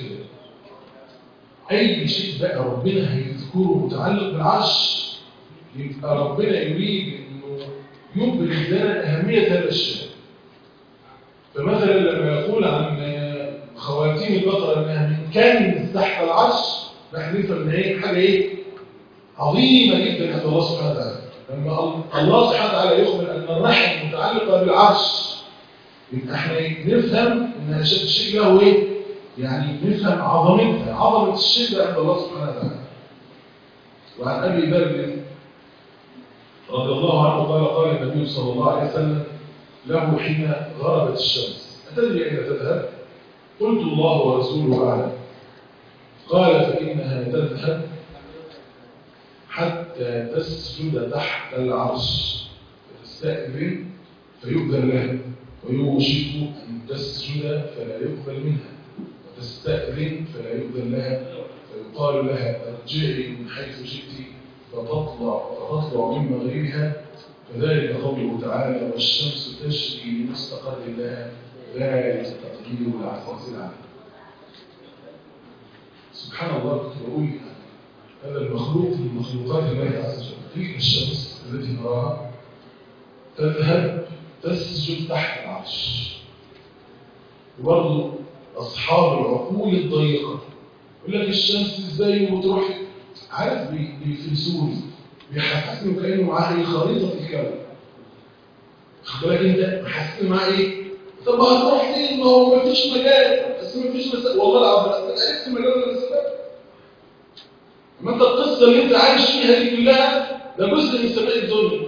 أي شيء بقى ربنا هيذكره متعلق بالعرش يبقى ربنا يريد أنه يبرز لنا أهمية هذا الشيء فمثلا لما يقول عن خواتيم البقرة أنها من كنز تحت العرش نحن نفهم أن هي حاجة إيه؟ عظيمة جدا عند الله سبحانه وتعالى لما الله سبحانه وتعالى يخبر أن الرحم متعلقة بالعرش يبقى احنا نفهم ان الشيء له ايه يعني نفهم عظمتها عظمه الشيء ده عند الله سبحانه وتعالى وعن ابي ذر رضي الله عنه قال قال النبي صلى الله عليه وسلم له حين غربت الشمس اتدري اين تذهب قلت الله ورسوله اعلم قال فانها تذهب حتى تسجد تحت العرش فتستأذن فيؤذن لها ويوشك أن تسجد فلا يقبل منها وتستأذن فلا يؤذن لها فيقال لها ارجعي من حيث جئت فتطلع فتطلع من مغربها فذلك قوله تعالى والشمس تجري لمستقر لها ذلك تقدير العزيز العليم سبحان الله كنت بقول هذا المخلوق من مخلوقات الله عز وجل تلك الشمس التي نراها تذهب تسجد تحت العرش وبرضه أصحاب العقول الضيقة يقول لك الشمس ازاي وبتروح عارف بيفلسوني بيحسسني وكأنه معاه ايه خريطة الكون خد بالك انت محسسني معاه ايه طب ما هتروح فين ما هو مفيش مجال بس مفيش مسافة والله العظيم انا عرفت مجال ولا مسافة اما انت القصة اللي انت عايش فيها دي كلها ده جزء من سماء الدنيا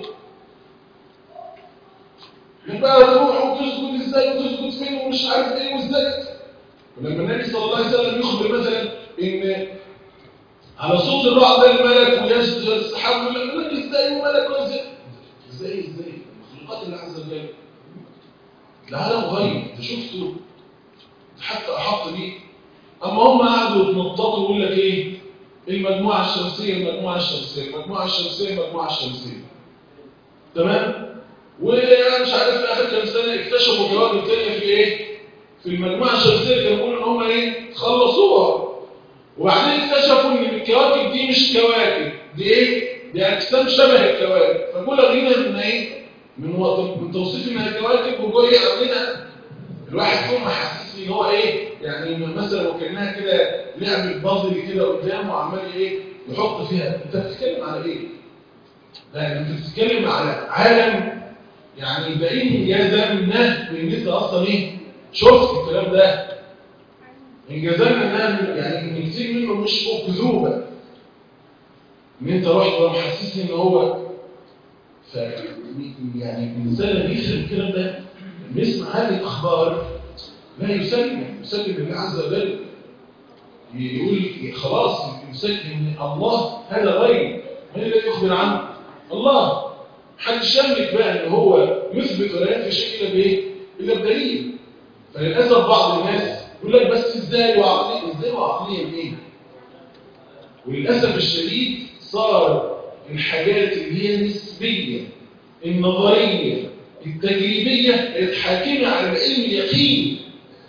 بقى تروح وتسجد ازاي وتسجد فين ومش عارف ايه وازاي ولما النبي صلى الله عليه وسلم يخبر مثلا ان على صوت الرعد الملك ويسجد السحاب يقول لك ازاي وملك وازاي ازاي ازاي مخلوقات الله عز وجل العالم غيب انت شفته حتى احط بيه اما هم قعدوا يتنططوا ويقول لك ايه المجموعه الشمسيه المجموعه الشمسيه المجموعه الشمسيه المجموعه الشمسيه تمام وانا مش عارف في اخر كام سنه اكتشفوا كواكب ثانيه في ايه في المجموعه الشمسيه كانوا بيقولوا ان هم ايه خلصوها وبعدين اكتشفوا ان الكواكب دي مش كواكب دي ايه دي اجسام شبه الكواكب فكل غينا من ايه من وقت من توصيف انها كواكب وجوه ايه عاملينها الواحد فيهم محسسني ان هو ايه يعني مثلا وكانها كده لعبه بازل كده قدامه وعمال ايه يحط فيها انت بتتكلم على ايه لا انت بتتكلم على عالم يعني باين جزمنا بان انت اصلا ايه شفت الكلام ده انجزمنا انها يعني ان كتير منه مش اكذوبه ان انت رحت ومحسسني ان هو ف يعني الانسان اللي يفهم الكلام ده لما يسمع هذه الاخبار لا يسلم يسلم لله عز وجل يقول خلاص يسلم ان الله هذا غيب من الذي يخبر عنه الله محدش يملك بقى ان هو يثبت ولا ينفي شيء الا بايه الا بدليل فللاسف بعض الناس يقول لك بس ازاي وعقليا ازاي وعقليا ايه وللاسف الشديد صار الحاجات اللي هي النسبيه النظريه التجريبيه الحاكمه على العلم اليقيني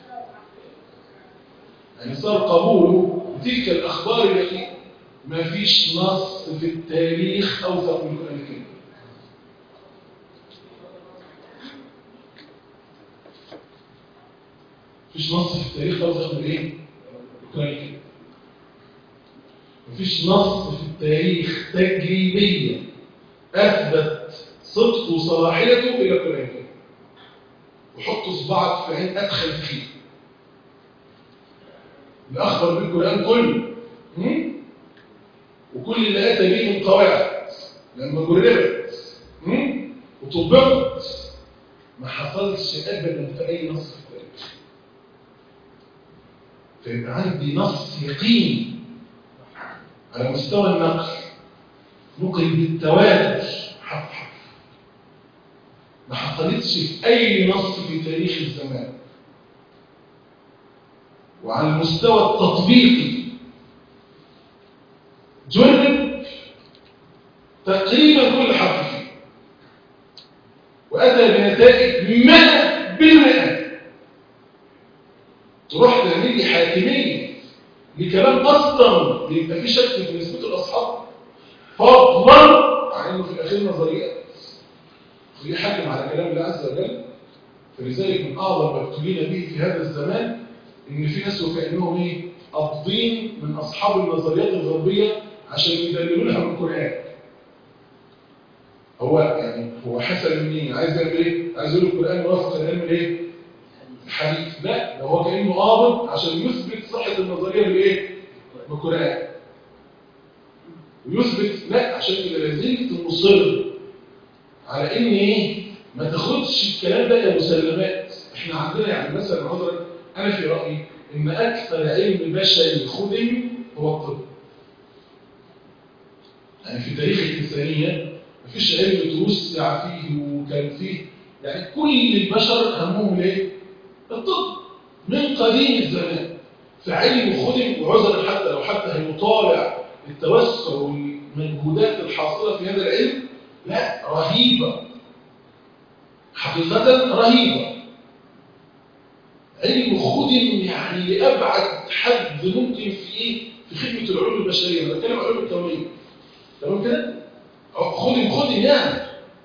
يعني صار قبوله تلك الاخبار التي ما فيش نص في التاريخ اوثق من القران الكريم مفيش نص في التاريخ اوثق من ايه القران الكريم مفيش نص في التاريخ تجريبيا اثبت صدق وصلاحيته الى القران الكريم وحط صباعك في عين ادخل فيه اللي اخبر به القران كله وكل اللي اتى به من قواعد لما جربت وطبقت ما حصلش ابدا في اي نص في التاريخ فيبقى عندي نص يقيني على مستوى النقل نقل بالتواتر حرف حرف ما حصلتش في اي نص في تاريخ الزمان وعلى المستوى التطبيقي جرب تقريبا كل حرف فيه واتى بنتائج 100% تروح تعمل لي حاكميه لكلام اصلا بيبقى فيه شك في نسبته الاصحاب فضلا عن انه في الاخير نظريات ويحكم على كلام الله عز وجل فلذلك من اعظم ما ابتلينا به في هذا الزمان ان في ناس وكانهم ايه قابضين من اصحاب النظريات الغربيه عشان يدللوا لها من القران هو يعني هو حسن منين عايز يعمل ايه عايز يقول القران موافق العلم الايه الحديث لا ده هو كانه قابض عشان يثبت صحه النظريه بالايه بالقران ويثبت لا عشان كده لازلت مصر على ان ايه ما تاخدش الكلام ده كمسلمات احنا عندنا يعني مثلا عذرا انا في رايي ان اكثر علم بشري خدم هو الطب يعني في تاريخ الانسانيه مفيش علم توسع فيه وكان فيه يعني كل البشر همهم ايه الطب من قديم الزمان فعلم خدم وعذرا حتى لو حتى هيطالع التوسع المجهودات الحاصلة في هذا العلم لا رهيبة حقيقة رهيبة علم خدم يعني لأبعد حد ممكن في إيه؟ في خدمة العلوم البشرية أنا بتكلم عن علوم الكونية تمام كده؟ خدم خدم يعني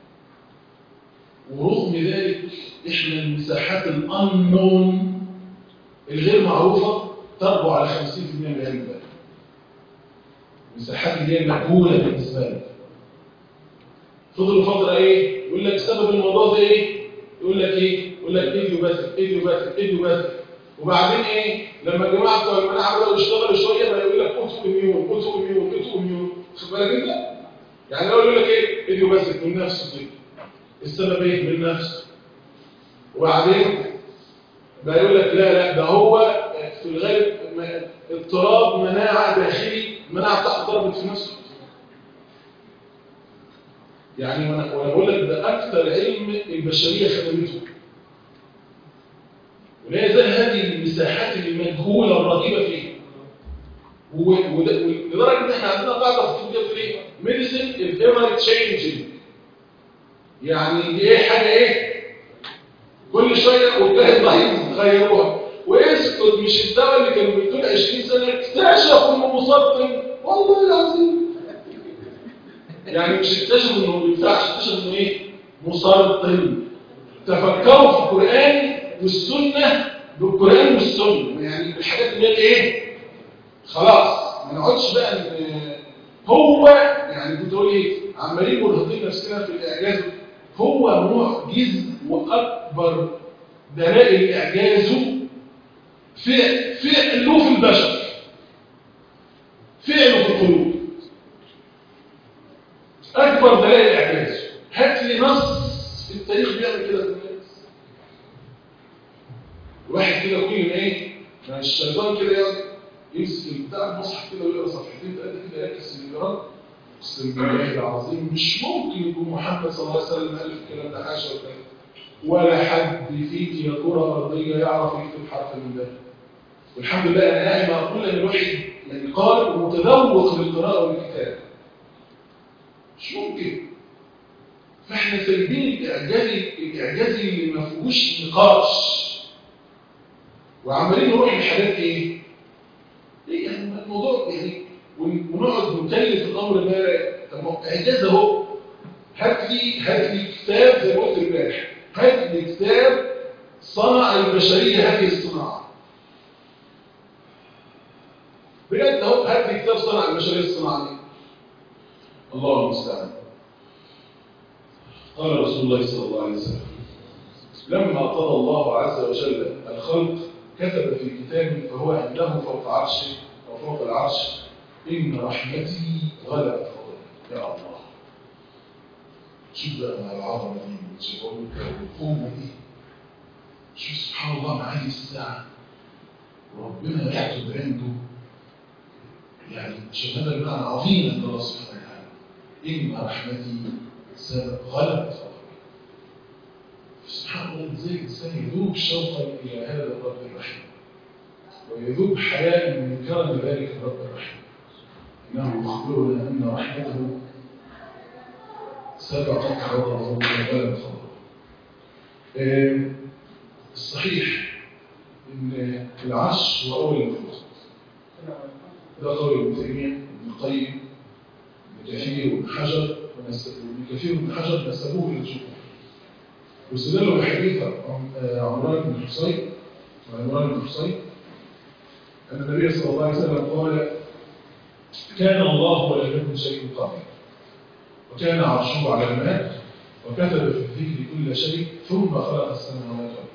ورغم ذلك إحنا المساحات الأنون الغير معروفة تربو على 50% من العلم ده المساحات اللي هي المجهولة بالنسبة لك فضلوا فترة ايه يقول لك سبب الموضوع ده ايه يقول لك ايه يقول لك ايديوباثيك ايديوباثيك ايديوباثيك وبعدين ايه لما الجماعه بتوع المناعه بداوا يشتغلوا شويه بقى يقول لك اوتو اميون اوتو اميون اوتو اميون خد بالك انت يعني هو يقول لك ايه ايديوباثيك من نفسه كده السبب ايه من نفسه وبعدين بقى يقول لك لا لا ده هو في الغالب اضطراب مناعه داخلي المناعه بتاعته ضربت في نفسه يعني وانا بقول لك ده اكثر علم البشريه خدمته ولا يزال هذه المساحات المجهوله الرهيبه فيه ولدرجه ان احنا عندنا قاعده في الطب ايه ميديسن از ايفر تشينجينج يعني دي ايه حاجه ايه كل شويه وتلاقي ضعيف غيروها واسكت مش الدواء اللي كانوا بيدوه 20 سنه اكتشفوا انه مسرطن والله العظيم يعني مش اكتشفوا انه ما بينفعش اكتشفوا انه ايه مسرطن تفكروا في القران والسنه بالقران والسنه يعني الحاجات اللي هي ايه خلاص ما نقعدش بقى ان هو يعني كنت اقول ايه عمالين مرهقين نفسنا في الاعجاز هو معجز واكبر دلائل اعجازه فعل فعله في البشر فعله في القلوب اكبر دلائل اعجازه هات لي نص في التاريخ بيعمل كده في الناس الواحد كده كل ما ايه ما الشيطان كده يعني يمسك بتاع المصحف كده ويقرا صفحتين ثلاثه كده يركز في الجرام اقسم بالله العظيم مش ممكن يكون محمد صلى الله عليه وسلم الف الكلام ده حاشا وكذا ولا حد فيك يا كره ارضيه يعرف يكتب حرف من ده والحمد لله انا دائما اقول ان الواحد يعني قارئ ومتذوق للقراءه والكتاب مش ممكن فاحنا سايبين الاعجازي الاعجازي اللي ما فيهوش نقاش وعمالين نروح لحاجات ايه؟ ايه يعني الموضوع يعني ونقعد نكلف الامر ده طب ما اعجاز اهو هات لي هات لي كتاب زي ما قلت امبارح هات لي كتاب صنع البشريه هذه الصناعه بجد اهو هات لي كتاب صنع البشريه الصناعه دي الله المستعان قال رسول الله صلى الله عليه وسلم لما قضى الله عز وجل الخلق كتب في كتابه فهو عنده فوق عرشه او فوق العرش ان رحمتي غلبت غضبي يا الله شوف بقى مع العظمه دي والجبروت والقوه دي شوف سبحان الله معالي الساعه ربنا يكتب عنده يعني شهاده بمعنى عظيم عند الله سبحانه وتعالى ان رحمتي غلبت غضبي سبحان الله ازاي الانسان يذوب شوقا الى هذا الرب الرحيم ويذوب حياء من كرم ذلك الرب الرحيم انه يخبرنا ان رحمته سبقت غضبه وغلبت غضبه الصحيح ان العرش هو اول المخلوقات ده قول ابن تيميه ابن القيم ابن كثير وابن حجر وابن كثير وابن حجر نسبوه للجمهور واستدلوا بحديث عمران بن حصين عمران بن حصين أن النبي صلى الله عليه وسلم قال كان الله ولم يكن شيء قبل وكان عرشه على الماء وكتب في الذكر كل شيء ثم خلق السماوات والأرض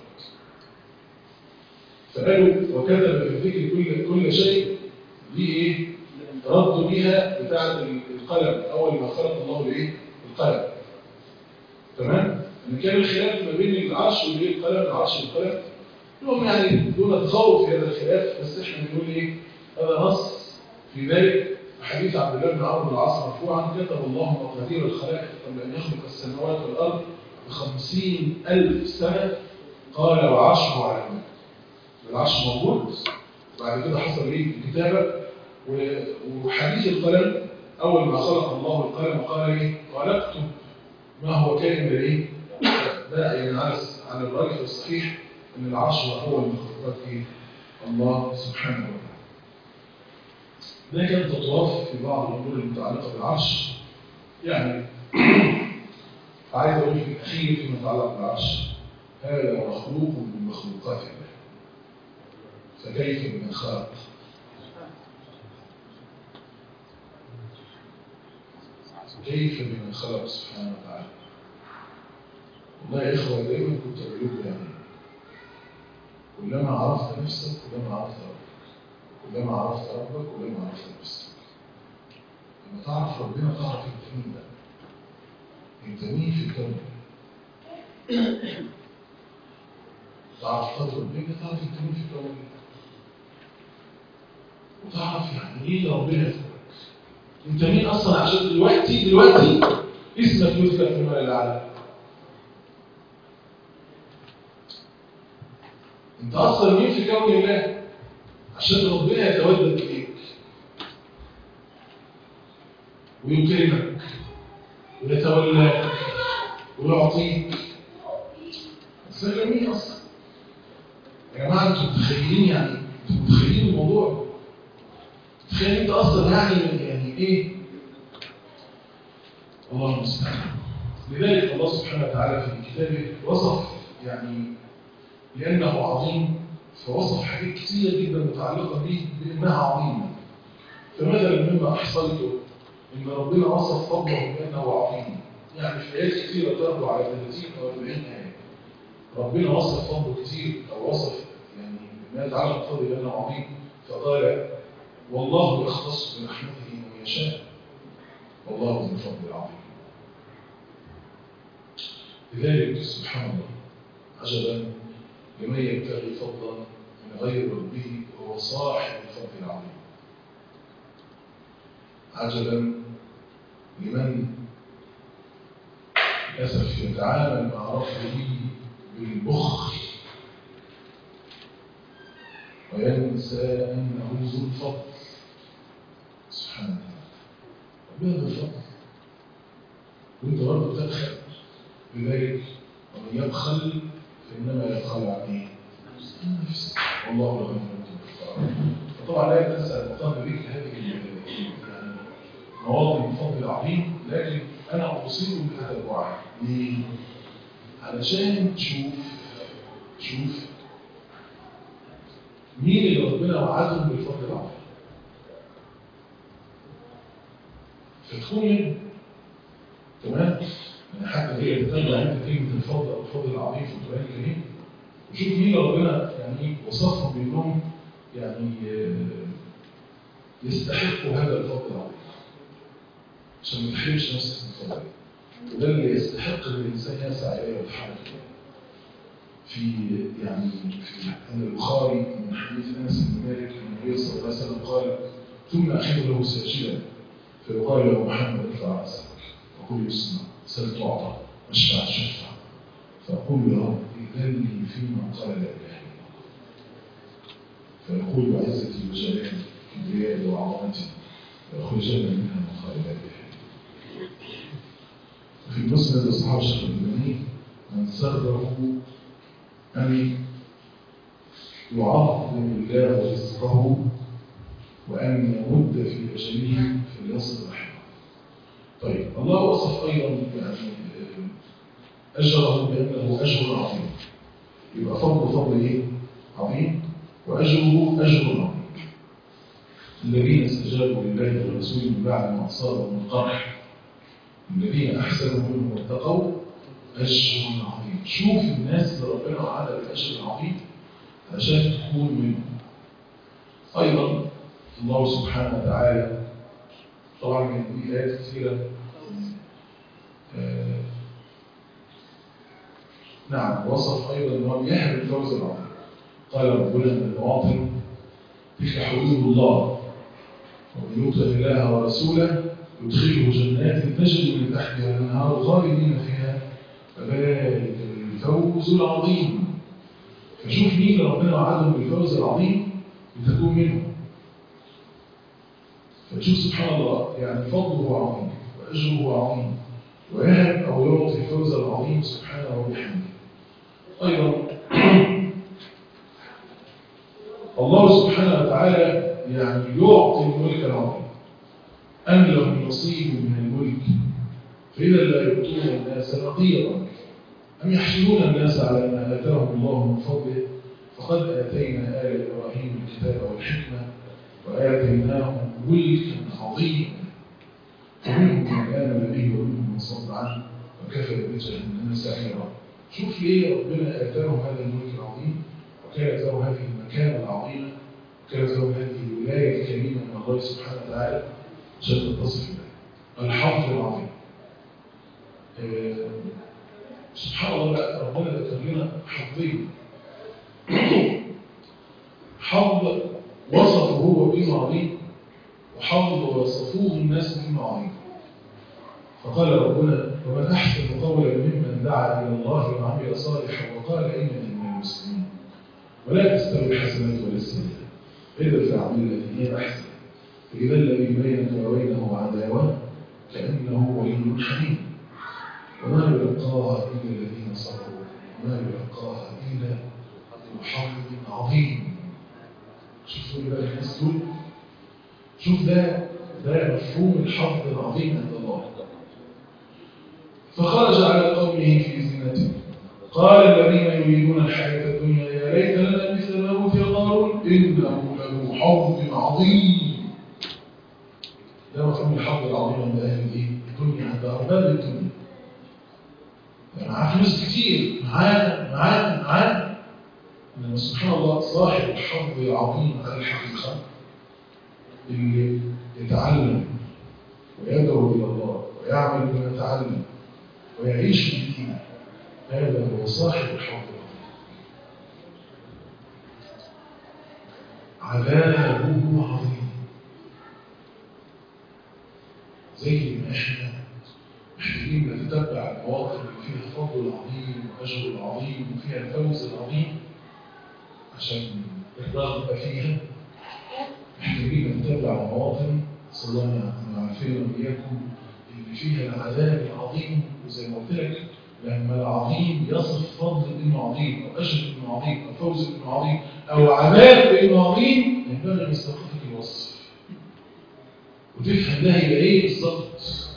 فقالوا وكتب في الذكر كل كل شيء دي ايه؟ ردوا بيها بتاعة القلم أول ما خلق الله الايه؟ القلم تمام؟ ان كان الخلاف ما بين العرش والايه القلم العرش والقلم لهم يعني دون تخوف في هذا الخلاف بس احنا بنقول ايه هذا نص في ذلك حديث عبد الله بن عمرو بن العاص مرفوعا كتب الله مقادير الخلائق قبل ان يخلق السماوات والارض بخمسين الف سنه قال وعرشه على الماء العرش موجود بعد كده حصل ايه الكتابه وحديث القلم أول ما خلق الله القلم قال إيه؟ قال اكتب ما هو كائن إيه؟ ده يعني على على الراجح الصحيح أن العرش هو أول مخلوقات إيه؟ الله سبحانه وتعالى. ده كان تطواف في بعض الأمور المتعلقة بالعرش يعني عايز أقول في الأخير فيما يتعلق بالعرش هذا مخلوق من مخلوقات الله فكيف بمن خلق كيف بمن خلق سبحانه وتعالى والله يا إخوة دايما كنت أقول لكم يعني كلما عرفت نفسك كلما عرفت ربك كلما عرفت ربك كلما عرفت نفسك لما تعرف ربنا تعرف انت مين ده انت مين في الكون تعرف قدر ربنا تعرف انت مين في الكون وتعرف يعني ايه ربنا يذكرك انت مين اصلا عشان دلوقتي دلوقتي اسمك يذكر في المال الاعلى انت اصلا مين في كون الله عشان ربنا يتودد اليك ويكرمك ويتولاك ويعطيك تسأل مين اصلا يا جماعه انتوا متخيلين يعني انتوا متخيلين الموضوع تخيل انت اصلا يعني يعني ايه الله المستعان لذلك الله سبحانه وتعالى في كتابه وصف يعني لأنه عظيم فوصف حاجات كثيرة جدا متعلقة به بأنها عظيمة فمثلا مما أحصلته إن ربنا وصف فضله بأنه عظيم يعني في آيات كثيرة تربو على 30 أو 40 آية ربنا وصف فضله كثير أو وصف يعني ما يتعلق بفضله بأنه عظيم فقال والله يختص برحمته من يشاء والله ذو الفضل العظيم لذلك سبحان الله عجبا لمن يبتغي فضلا من غير ربه وهو صاحب الفضل العظيم عجبا لمن للاسف يتعامل مع ربه بالبخل وينسى انه ذو الفضل سبحانه وتعالى ربنا ذو الفضل وانت برضه تبخل لذلك ومن يبخل فإنما يبخل عن إيه؟ نفسه والله لا يملك فطبعا لا تنسى المهتم بك هذه يعني مواطن الفضل العظيم لكن أنا أوصيكم بهذا الوعي ليه؟ علشان تشوف تشوف مين اللي ربنا وعدهم بالفضل العظيم فتكون منه تمام؟ يعني حتى هي تتبع انت كلمه الفضل او الفضل العظيم في القران الكريم وشوف مين ربنا يعني وصفهم بانهم يعني يستحقوا هذا الفضل العظيم عشان ما تحرمش نفسك من الفضل وده اللي يستحق ان الانسان يسعى اليه ويتحرك في يعني في عند البخاري من حديث انس بن مالك ان النبي صلى الله عليه وسلم قال ثم اخذ له ساجدا فيقال له محمد ارفع راسك وقل يسمع سل تعطى واشفع شفع فأقول يا رب إذن لي فيما قال لا إله إلا الله فيقول بعزتي وجلالي كبريائي وعظمتي ويخرجن منها ما قال لا إله إلا الله وفي المسند أصحاب الشيخ الإمامي من سره أن يعظم الله رزقه وأن يمد في أجله فليصل رحمه طيب الله وصف أيضا يعني أجره بأنه أجر عظيم يبقى فضل فضل إيه؟ عظيم وأجره أجر عظيم الذين استجابوا لله والرسول من بعد ما أصابهم من قرح الذين أحسنوا منهم واتقوا أجر عظيم شوف الناس اللي ربنا وعد بالأجر العظيم عشان تكون منهم أيضا الله سبحانه وتعالى طبعا من دي آيات كثيرة آه نعم وصف أيضا أنه يهب الفوز العظيم قال ربنا من المواطن تلك حدود الله ومن يطع الله ورسوله يدخله جنات تجري من تحتها الانهار خالدين فيها فذلك الفوز العظيم فشوف مين ربنا وعدهم بالفوز العظيم لتكون منهم فتشوف سبحان الله يعني فضله عظيم وأجره عظيم ويهب أو يعطي الفوز العظيم سبحانه وبحمده أيضا الله سبحانه وتعالى يعني يعطي الملك العظيم أم لهم نصيب من الملك فإذا لا يؤتون الناس نقيرا أم يحسدون الناس على ما آتاهم الله من فضله فقد آتينا آل إبراهيم الكتاب والحكمة وآتيناهم ملكا عظيما فمنهم من آمن به ومنهم من صد عنه وكفى بجهنم سعيرا شوف ليه ربنا آتاه هذا الملك العظيم وكانت له هذه المكانة العظيمة وكانت له هذه الولاية الكريمة من الله سبحانه وتعالى عشان تتصف بها الحظ العظيم آه، سبحان الله لا ربنا ذكر لنا حظين حظ وصفه هو بما عظيم وحظ وصفوه الناس بما عظيم فقال ربنا ومن أحسن قولا ممن دعا إلى الله وعمل صالحا وقال إنني من المسلمين ولا تستوي الحسنات ولا السيئات ادفع بالتي هي أحسن فإذا الذي بينك وبينه عداوة كأنه ولي حميم وما يلقاها إلا الذين صبروا وما يلقاها إلا ذو حظ عظيم شوفوا لي بقى الناس دول شوف ده ده مفهوم الحظ العظيم عند الله فخرج على قومه في زينته قال الذين يريدون الحياة الدنيا يا ليت لنا مثل ما أوتي قارون إنه له حظ عظيم ده مفهوم الحظ العظيم عند أهل الإيه؟ الدنيا عند أرباب الدنيا معاه فلوس كتير معاه معاه معاه إنما سبحان الله صاحب الحظ العظيم على الحقيقة اللي يتعلم ويدعو إلى الله ويعمل بما تعلم ويعيش بالدين هذا هو صاحب الحظ العظيم عذابه عظيم زي ما احنا محتاجين نتتبع المواقف اللي فيها الفضل العظيم واجر العظيم وفيها الفوز العظيم عشان الرغبه فيها محتاجين نتبع المواطن صلى الله عليه وسلم واياكم اللي فيها العذاب العظيم وزي ما قلت لك لما العظيم يصف فضل انه عظيم او اجر انه عظيم او فوز انه عظيم او عذاب انه عظيم ينبغي ان يستوقفك الوصف وتفهم ده هي ايه بالظبط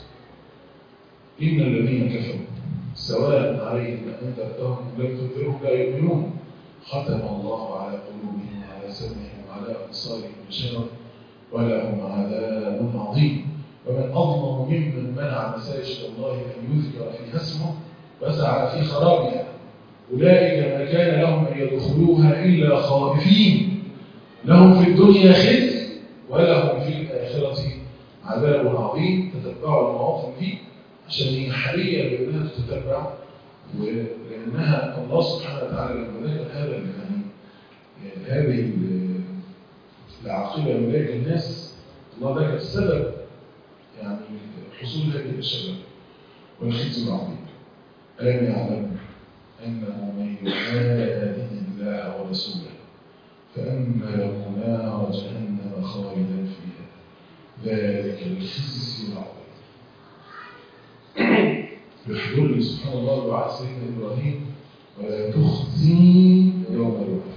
ان الذين كفروا سواء عليهم انذرتهم ام لم تنذرهم لا يؤمنون ختم الله على قلوبهم وعلى سمعهم وعلى ابصارهم غشاوه ولهم عذاب عظيم ومن اظلم ممن منع مساجد الله ان يذكر فيها اسمه وسعى في خرابها اولئك ما كان لهم ان يدخلوها الا خائفين لهم في الدنيا خزي ولهم في الاخره عذاب عظيم تتبعوا المواطن دي عشان هي حريه بانها تتتبع ولانها الله سبحانه وتعالى لما ذكر هذا يعني هذه العاقبه لاولئك الناس الله ذكر السبب يعني حصول هذه الشباب والخزي العظيم ألم يعلم أنه من يحادد الله ورسوله فأن له نار جهنم خالدا فيها ذلك الخزي العظيم يحضر لي سبحان الله دعاء سيدنا إبراهيم ولا تخزي يوم الوقت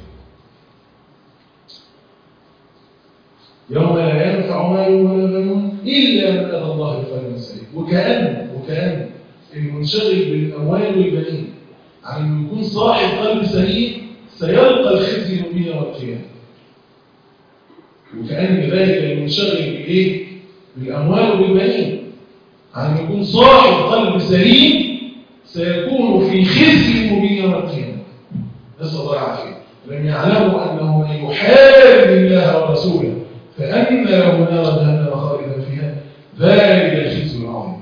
يوم لا ينفع مال ولا بنون إلا من أتى الله بقلب سليم وكأن وكأن المنشغل بالأموال والبنين عن أن يكون صاحب قلب سليم سيلقى الخزي من يوم القيامة وكأن ذلك المنشغل بالإيه؟ بالأموال والبنين عن أن يكون صاحب قلب سليم سيكون في خزي مبين يوم القيامة نسأل الله العافية لم يعلموا أنه من يحارب الله ورسوله فأن له نار جهنم خالدا فيها ذلك الخزي العظيم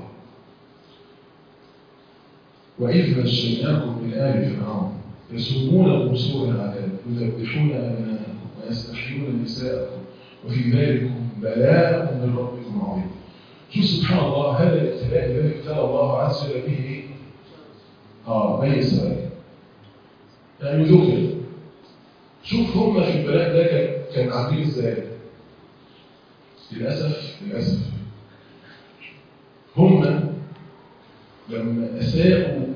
وإذ نجيناكم من آل فرعون يسومونكم سوء العذاب يذبحون أبناءكم ويستحيون نساءكم وفي ذلكم بلاء من ربكم عظيم شوف سبحان الله هذا الابتلاء الذي ابتلى الله عز وجل به ايه؟ اه بني اسرائيل يعني ذكر شوف هم في البلاء ده كان كان عاملين ازاي للأسف للأسف هم لما أساءوا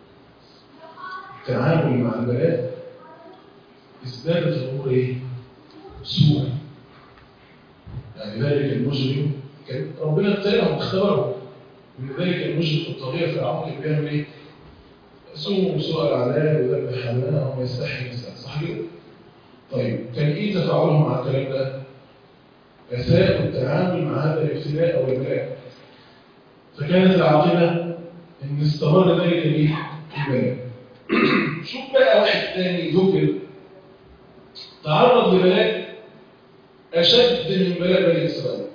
التعامل مع البلاء ازدادت الأمور إيه؟ سوءا يعني ذلك المجرم كان ربنا ابتلاه واختبره من ذلك المجرم الطغية في العمر كان بيعمل إيه؟ سوء سوء العذاب وذبح حماه ويستحي نساء صح كده؟ طيب كان إيه تفاعلهم مع الكلام ده؟ أساءوا التعامل مع هذا الابتلاء أو البلاء فكانت العاقبة إن استمر ذلك الإيه؟ البلاء شوف بقى واحد تاني ذكر تعرض لبلاء أشد من بلاء بني إسرائيل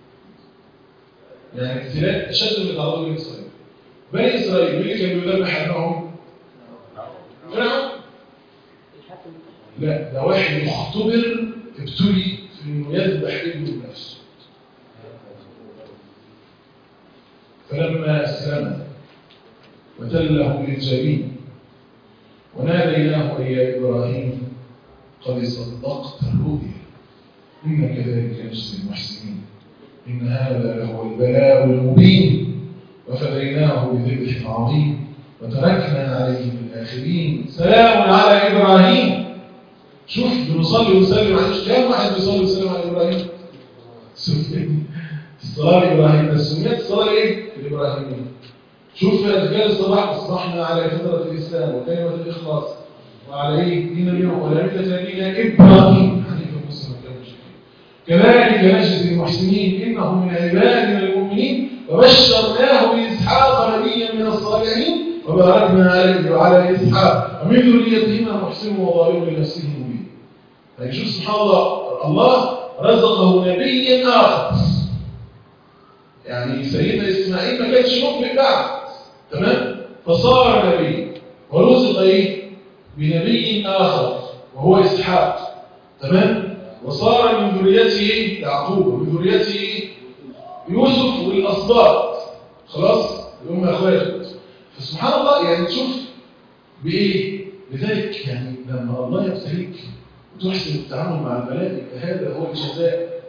يعني ابتلاء أشد من تعرض بني إسرائيل بني إسرائيل مين اللي كان بيذبح ابنهم؟ فرعون لا ده واحد مختبر ابتلي في انه يذبح ابنه بنفسه فلما اسلم وتله للجبين وناديناه اي يا ابراهيم قد صدقت الرؤيا إن كذلك نجزي المحسنين إن هذا لهو البلاء المبين وفديناه بذبح عظيم وتركنا عليه في الآخرين سلام على إبراهيم شوف بنصلي ونسلم عليه كم واحد بيصلي ويسلم على إبراهيم الصلاة الإبراهيم السنية الصلاة إيه؟ الإبراهيمية شوف في أذكار الصباح أصبحنا على فطرة الإسلام وكلمة الإخلاص وعلى إيه؟ دين اليوم ولا ملة دين إبراهيم حنيفا مسلم كذلك نجزي المحسنين إنه من عبادنا المؤمنين وبشرناه بإسحاق نبيا من الصالحين وباركنا عليه وعلى إسحاق ومن ذريتهما محسن وظالم لنفسه مبين يعني شوف سبحان الله الله رزقه نبيا آخر يعني سيدنا إسماعيل ما كانش مؤمن بعد تمام فصار نبي ورزق إيه بنبي آخر وهو إسحاق تمام وصار من ذريته يعقوب ومن ذريته يوسف والأصباط خلاص هم أخوات فسبحان الله يعني تشوف بإيه لذلك يعني لما الله يبتليك وتحسن التعامل مع البلاء يبقى هذا هو الجزاء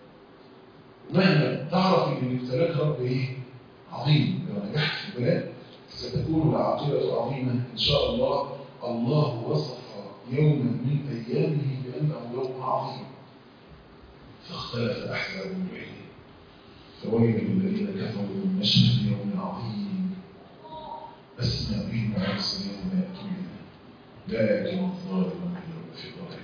مهما تعرف ان ابتلاك رب ايه عظيم لو نجحت في البلاء ستكون العاقبه عظيمه ان شاء الله الله وصف يوما من ايامه بانه يوم عظيم فاختلف احزاب الليل فويل للذين كفروا من مشهد يوم عظيم اسمع به وعكس يوم ياتون لكن الظالمون اليوم في ضلال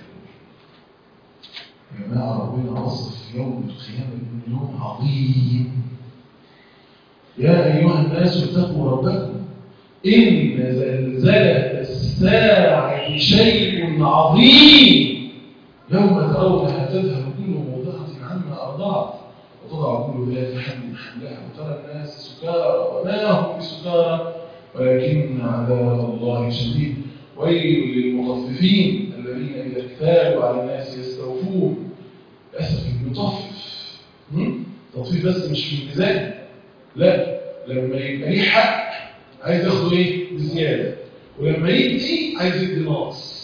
يا جماعه ربنا وصف يوم القيامه انه يوم عظيم يا ايها الناس اتقوا ربكم ان زلزله الساعه شيء عظيم يوم ترونها تذهب كل موضعه عما ارضعت وتضع كل ذات حمل حملها وترى الناس سكارى وما هم بسكارى ولكن عذاب الله شديد ويل للمطففين الذين اذا اكتالوا على الناس يستوفون للاسف المطفف تطفيف بس مش في الميزان لا لما يبقى ليه حق عايز ياخده ايه بزياده ولما يدي عايز يدي ناقص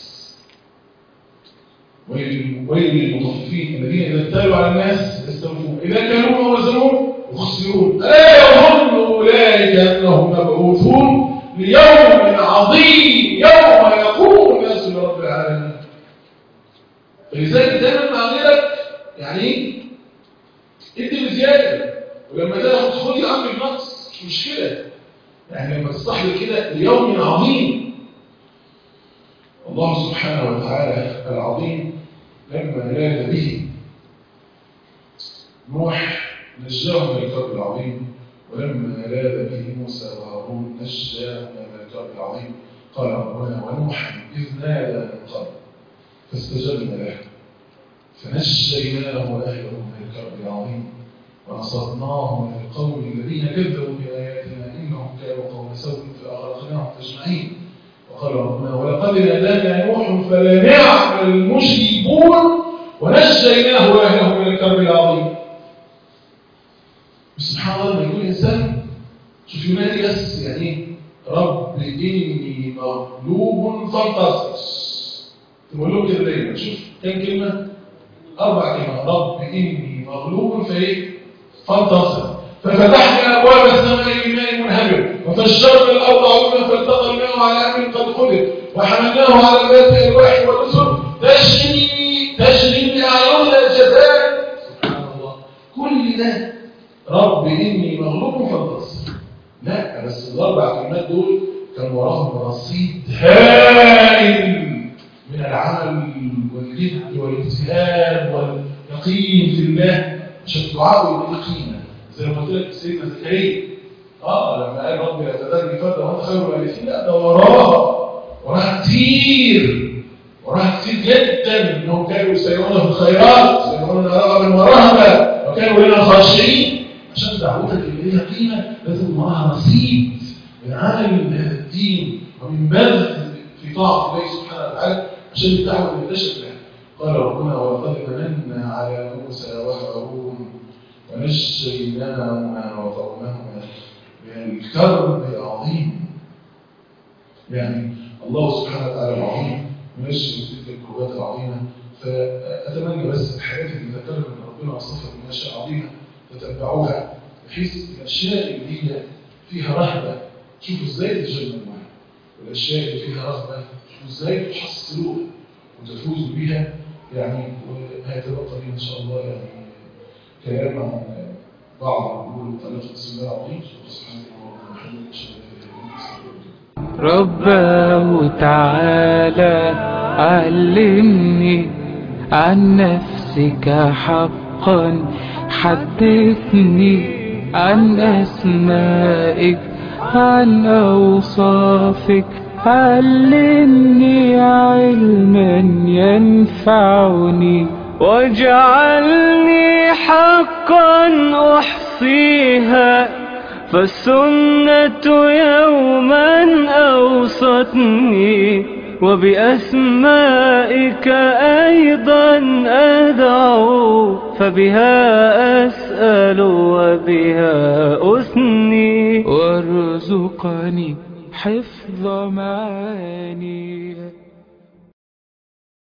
ويل للمطففين الذين اذا اكتالوا على الناس يستوفون اذا كانوا وزنوا يخسرون الا يظن اولئك انهم مبعوثون ليوم عظيم يوم يقوم الناس لرب العالمين فلذلك دايما مع غيرك يعني ادي بزياده ولما تاخد خد يا عم بنقص مش مشكله يعني لما تستحضر كده ليوم عظيم الله سبحانه وتعالى العظيم لما لاذ به نوح نجاه من الكرب العظيم ولما لاذ به موسى وهارون نجاه من الكرب العظيم قال ربنا ونوحا إذ نادى من قبل فاستجبنا له فنجيناه وأهله من الكرب العظيم ونصرناه من القوم الذين كذبوا بآياتنا إنهم كانوا قوم سوء فأغرقناهم أجمعين وقال ربنا ولقد نادانا نوح فلنعم المجيبون ونجيناه وأهله من الكرب العظيم سبحان الله لما يكون إنسان شوف ينادي بس يعني رب إني مغلوب فانتصر تقول له كده دايما شوف كم كلمة أربع كلمات رب إني مغلوب فإيه فانتصر ففتحنا أبواب السماء بماء منهمر وفجرنا الأرض عيونا فالتقى الماء على أمر قد قدر وحملناه على ذات ألواح ونسر تجري تجري بأعيننا الجزاء سبحان الله كل ده رب إني مغلوب فانتصر لا بس الأربع كلمات دول كان وراهم رصيد هائل من العمل والجد والاجتهاد واليقين في الله عشان الدعاء يبقى قيمه زي ما قلت لك سيدنا زكريا اه لما قال ربي لا تذرني فردا وانت خير الوارثين لا ده وراها وراها كتير وراها كتير جدا انهم كانوا يسيرون في الخيرات يسيرون رغبا ورهبا وكانوا لنا خاشعين عشان دعوتك اللي ليها قيمه لازم وراها رصيد من عمل من هذا الدين ومن بذل في طاعه الله سبحانه وتعالى عشان الدعوه اللي انتشرت لها قال ربنا ولقد مننا على موسى وهارون ونجيناهما وقومهما من الكرب العظيم يعني الله سبحانه وتعالى العظيم ونجي من تلك الكروبات العظيمه فاتمنى بس الحاجات اللي ذكرها من ربنا وصفها من اشياء عظيمه تتبعوها بحيث الاشياء اللي هي فيها رهبه شوفوا ازاي تتجنبوا والاشياء اللي فيها رغبه شوفوا ازاي تحصلوها وتفوزوا بها يعني وهيتبقى لي ان شاء الله يعني كلام عن بعض الامور المتعلقه بسم الله العظيم سبحانه رباه تعالى علمني عن نفسك حقا حدثني عن أسمائك عن أوصافك علمني علما ينفعني واجعلني حقا أحصيها فالسنة يوما أوصتني وبأسمائك أيضا أدعو فبها أسأل وبها أثني وارزقني حفظ معاني